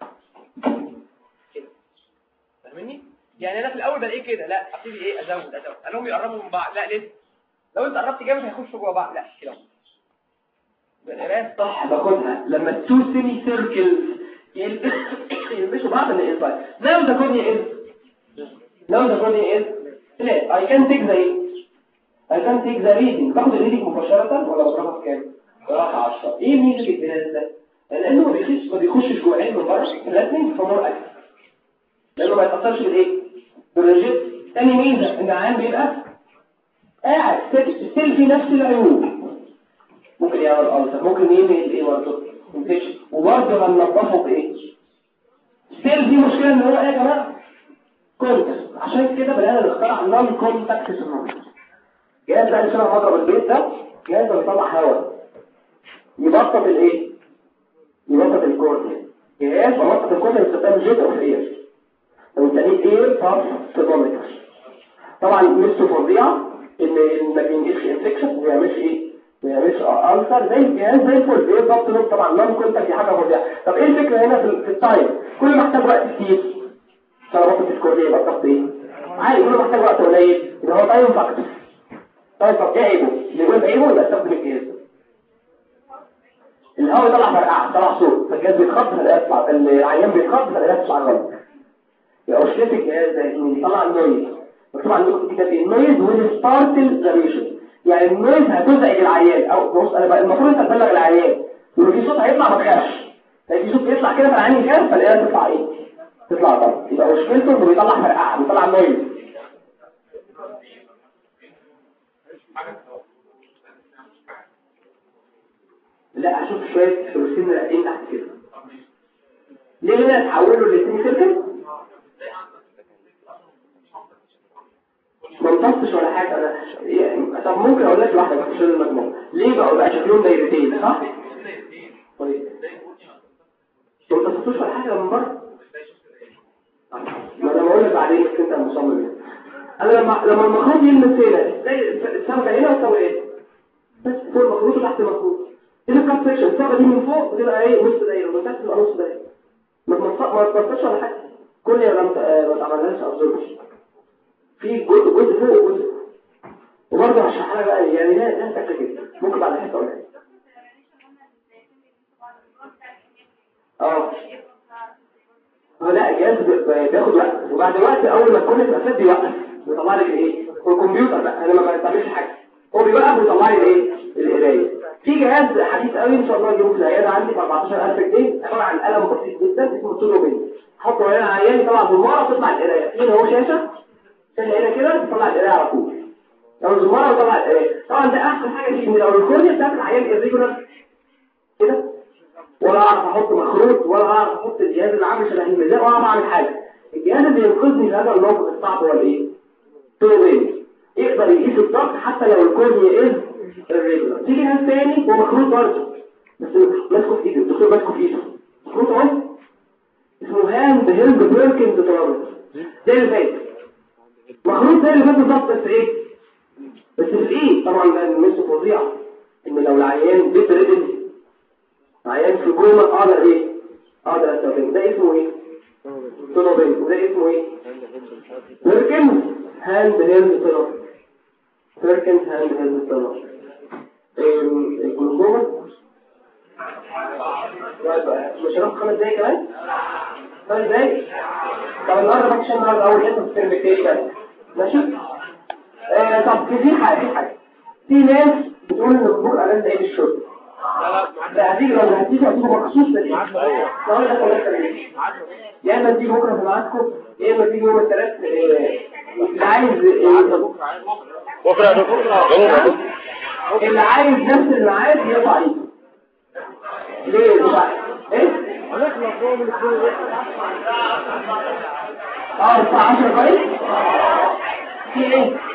فاهمني يعني انا في الاول بلاقيه كده لا ابتدي ايه ازود ازود انهم يقربوا من بعض لا لسه لو انت قربت جامد هيخشوا جوه بعض لا كده يبقى القرايه صح باخدها لما التو سيمي سيركلز يلبسوا بعض من الانسايد لو ده كورنيا ايه لو ده كورنيا ايه لا I can take the I can take the reading باخد الريدنج مباشرة ولا بضربها في كام؟ بضربها 10 ايه ميزة الجهاز ده؟ لانه ما بيخش ما بيخشش جوه عين من بره فلاتنج فمور اكتف لانه ما يتأثرش بالايه؟ بالريجيت تاني ميزة ان العيان بيبقى قاعد ستيل في نفس العيوب ممكن يعمل ألسر ممكن يعمل ايه برضه انفكشن وبرضه هننضفه بايه ستيل دي مشكله ان هو ايه يا جماعه كونتاكت عشان كده بدانا نخترع نون كونتاكت سيرم جهاز بقى اللي شبه مضرب البيت ده جهاز ده بيطلع هواء يبسط الايه يبسط الكورنيا جهاز بسط الكورنيا باستخدام جيت اوف اير بنسميه اير باس سيرمومتر طبعا ميزته فظيعه ان ما بينجزش انفكشن وما بيعملش ايه ما يعملش ألسر زي الجهاز زي الفل ايه ضبط نوم طبعا نوم كنت دي حاجة فظيعة طب ايه الفكرة هنا في, في التايم كل ما احتاج وقت كتير طلبات الديسكوردية يبقى الضغط ايه عادي كل ما احتاج وقت قليل يبقى هو تايم فاكتور طيب طب ايه عيبه اللي يقول عيبه يبقى استخدم الجهاز الهواء يطلع فرقعة يطلع صوت فالجهاز بيتخط فالقياس العيان بيتخط فالقياس يطلع غلط يبقى مشكلة الجهاز ده اسمه يطلع النويز مكتوب عندكم في كتاب ايه النويز والستارتل زاريشن يعني النويز هتزعج العيان او بص انا بقى المفروض انت تبلغ العيان ولو في صوت هيطلع ما تخافش في صوت بيطلع كده فالعيان يخاف فالقياس تطلع ايه تطلع غلط يبقى مشكلته انه بيطلع فرقعة بيطلع النويز لا اشوف شوية فلوسين راقين تحت كده ليه هنا تحولوا الاثنين سيركل ما امتصش ولا حاجة انا يعني طب ممكن اقول لك واحدة بس شغل المجموع ليه بقى بقى شكلهم دايرتين صح؟ طيب ما امتصتوش ولا حاجة من بره ما انا بقول لك بعدين بس انت المصمم انا لما لما المخروط يلمس هنا ازاي السمكة هنا والسواد بس فوق المخروط وتحت المخروط دي الكاب سيكشن الصبغه دي من فوق بتبقى ايه نص دايره ومن تحت تبقى نص دايره ما تمص ما تمصش ولا حاجه كل ما ما تعملهاش ابزوربشن في جزء جزء فوق وجزء وبرضه هشرح لك بقى يعني لا لا تاكل كده ممكن بعد حته اقول لك اه هو لا الجهاز بياخد وقت وبعد وقت اول ما تكون تبقى بيوقف بيطلع لك ايه والكمبيوتر بقى انا ما بعملش حاجه هو بيوقف ويطلع لي الايه القرايه في جهاز حديث قوي ان شاء الله يجيبه في العياده عندي ب 14000 جنيه عباره عن قلم بسيط جدا اسمه تونوبين حطه هنا عيان طبعا بالمره تطلع القرايه هنا هو شاشه شاشه هنا كده تطلع القرايه على طول لو الزماره وطلع القرايه طبعا ده احسن حاجه فيه ان لو الكورنيا بتاعت العيان الريجولار كده ولا اعرف احط مخروط ولا اعرف احط الجهاز اللي عامل شبه الميزان ولا اعمل حاجه الجهاز اللي ينقذني في هذا الموقف الصعب هو الايه تونوبين يقدر يقيس الضغط حتى لو الكورنيا از الريجولار تيجي ناس تاني ومخروط برضه بس ماسكه في ايده الدكتور ماسكه في ايده مخروط اهو اسمه هاند هيلد بيركنز ترابط زي اللي فات مخروط زي اللي فات بالظبط بس ايه بس في الايه طبعا ده المسه فظيعه ان لو العيان بيت ريدل عيان في جوه اقدر ايه اقدر استخدمه ده اسمه ايه ترابط وده اسمه ايه بيركنز هاند هيلد ترابط بيركنز هاند هيلد ترابط الجلوكوما مش هناخد خمس دقايق كمان خمس دقايق طب النهارده ماكش النهارده اول حته في الترم التاني بس ماشي آه طب في حاجه في حاجه في ناس بتقول ان الظهور اقل ايه الشرب لا هتيجي لو هتيجي هتيجي مخصوص لدي لو انا يا اما تيجي بكره في ميعادكم يا اما تيجي يوم الثلاث اللي عايز بكره يا دكتور اللي عايز نفس الميعاد يرفع ايده ليه بقى ايه اه الساعه 10 كويس في ايه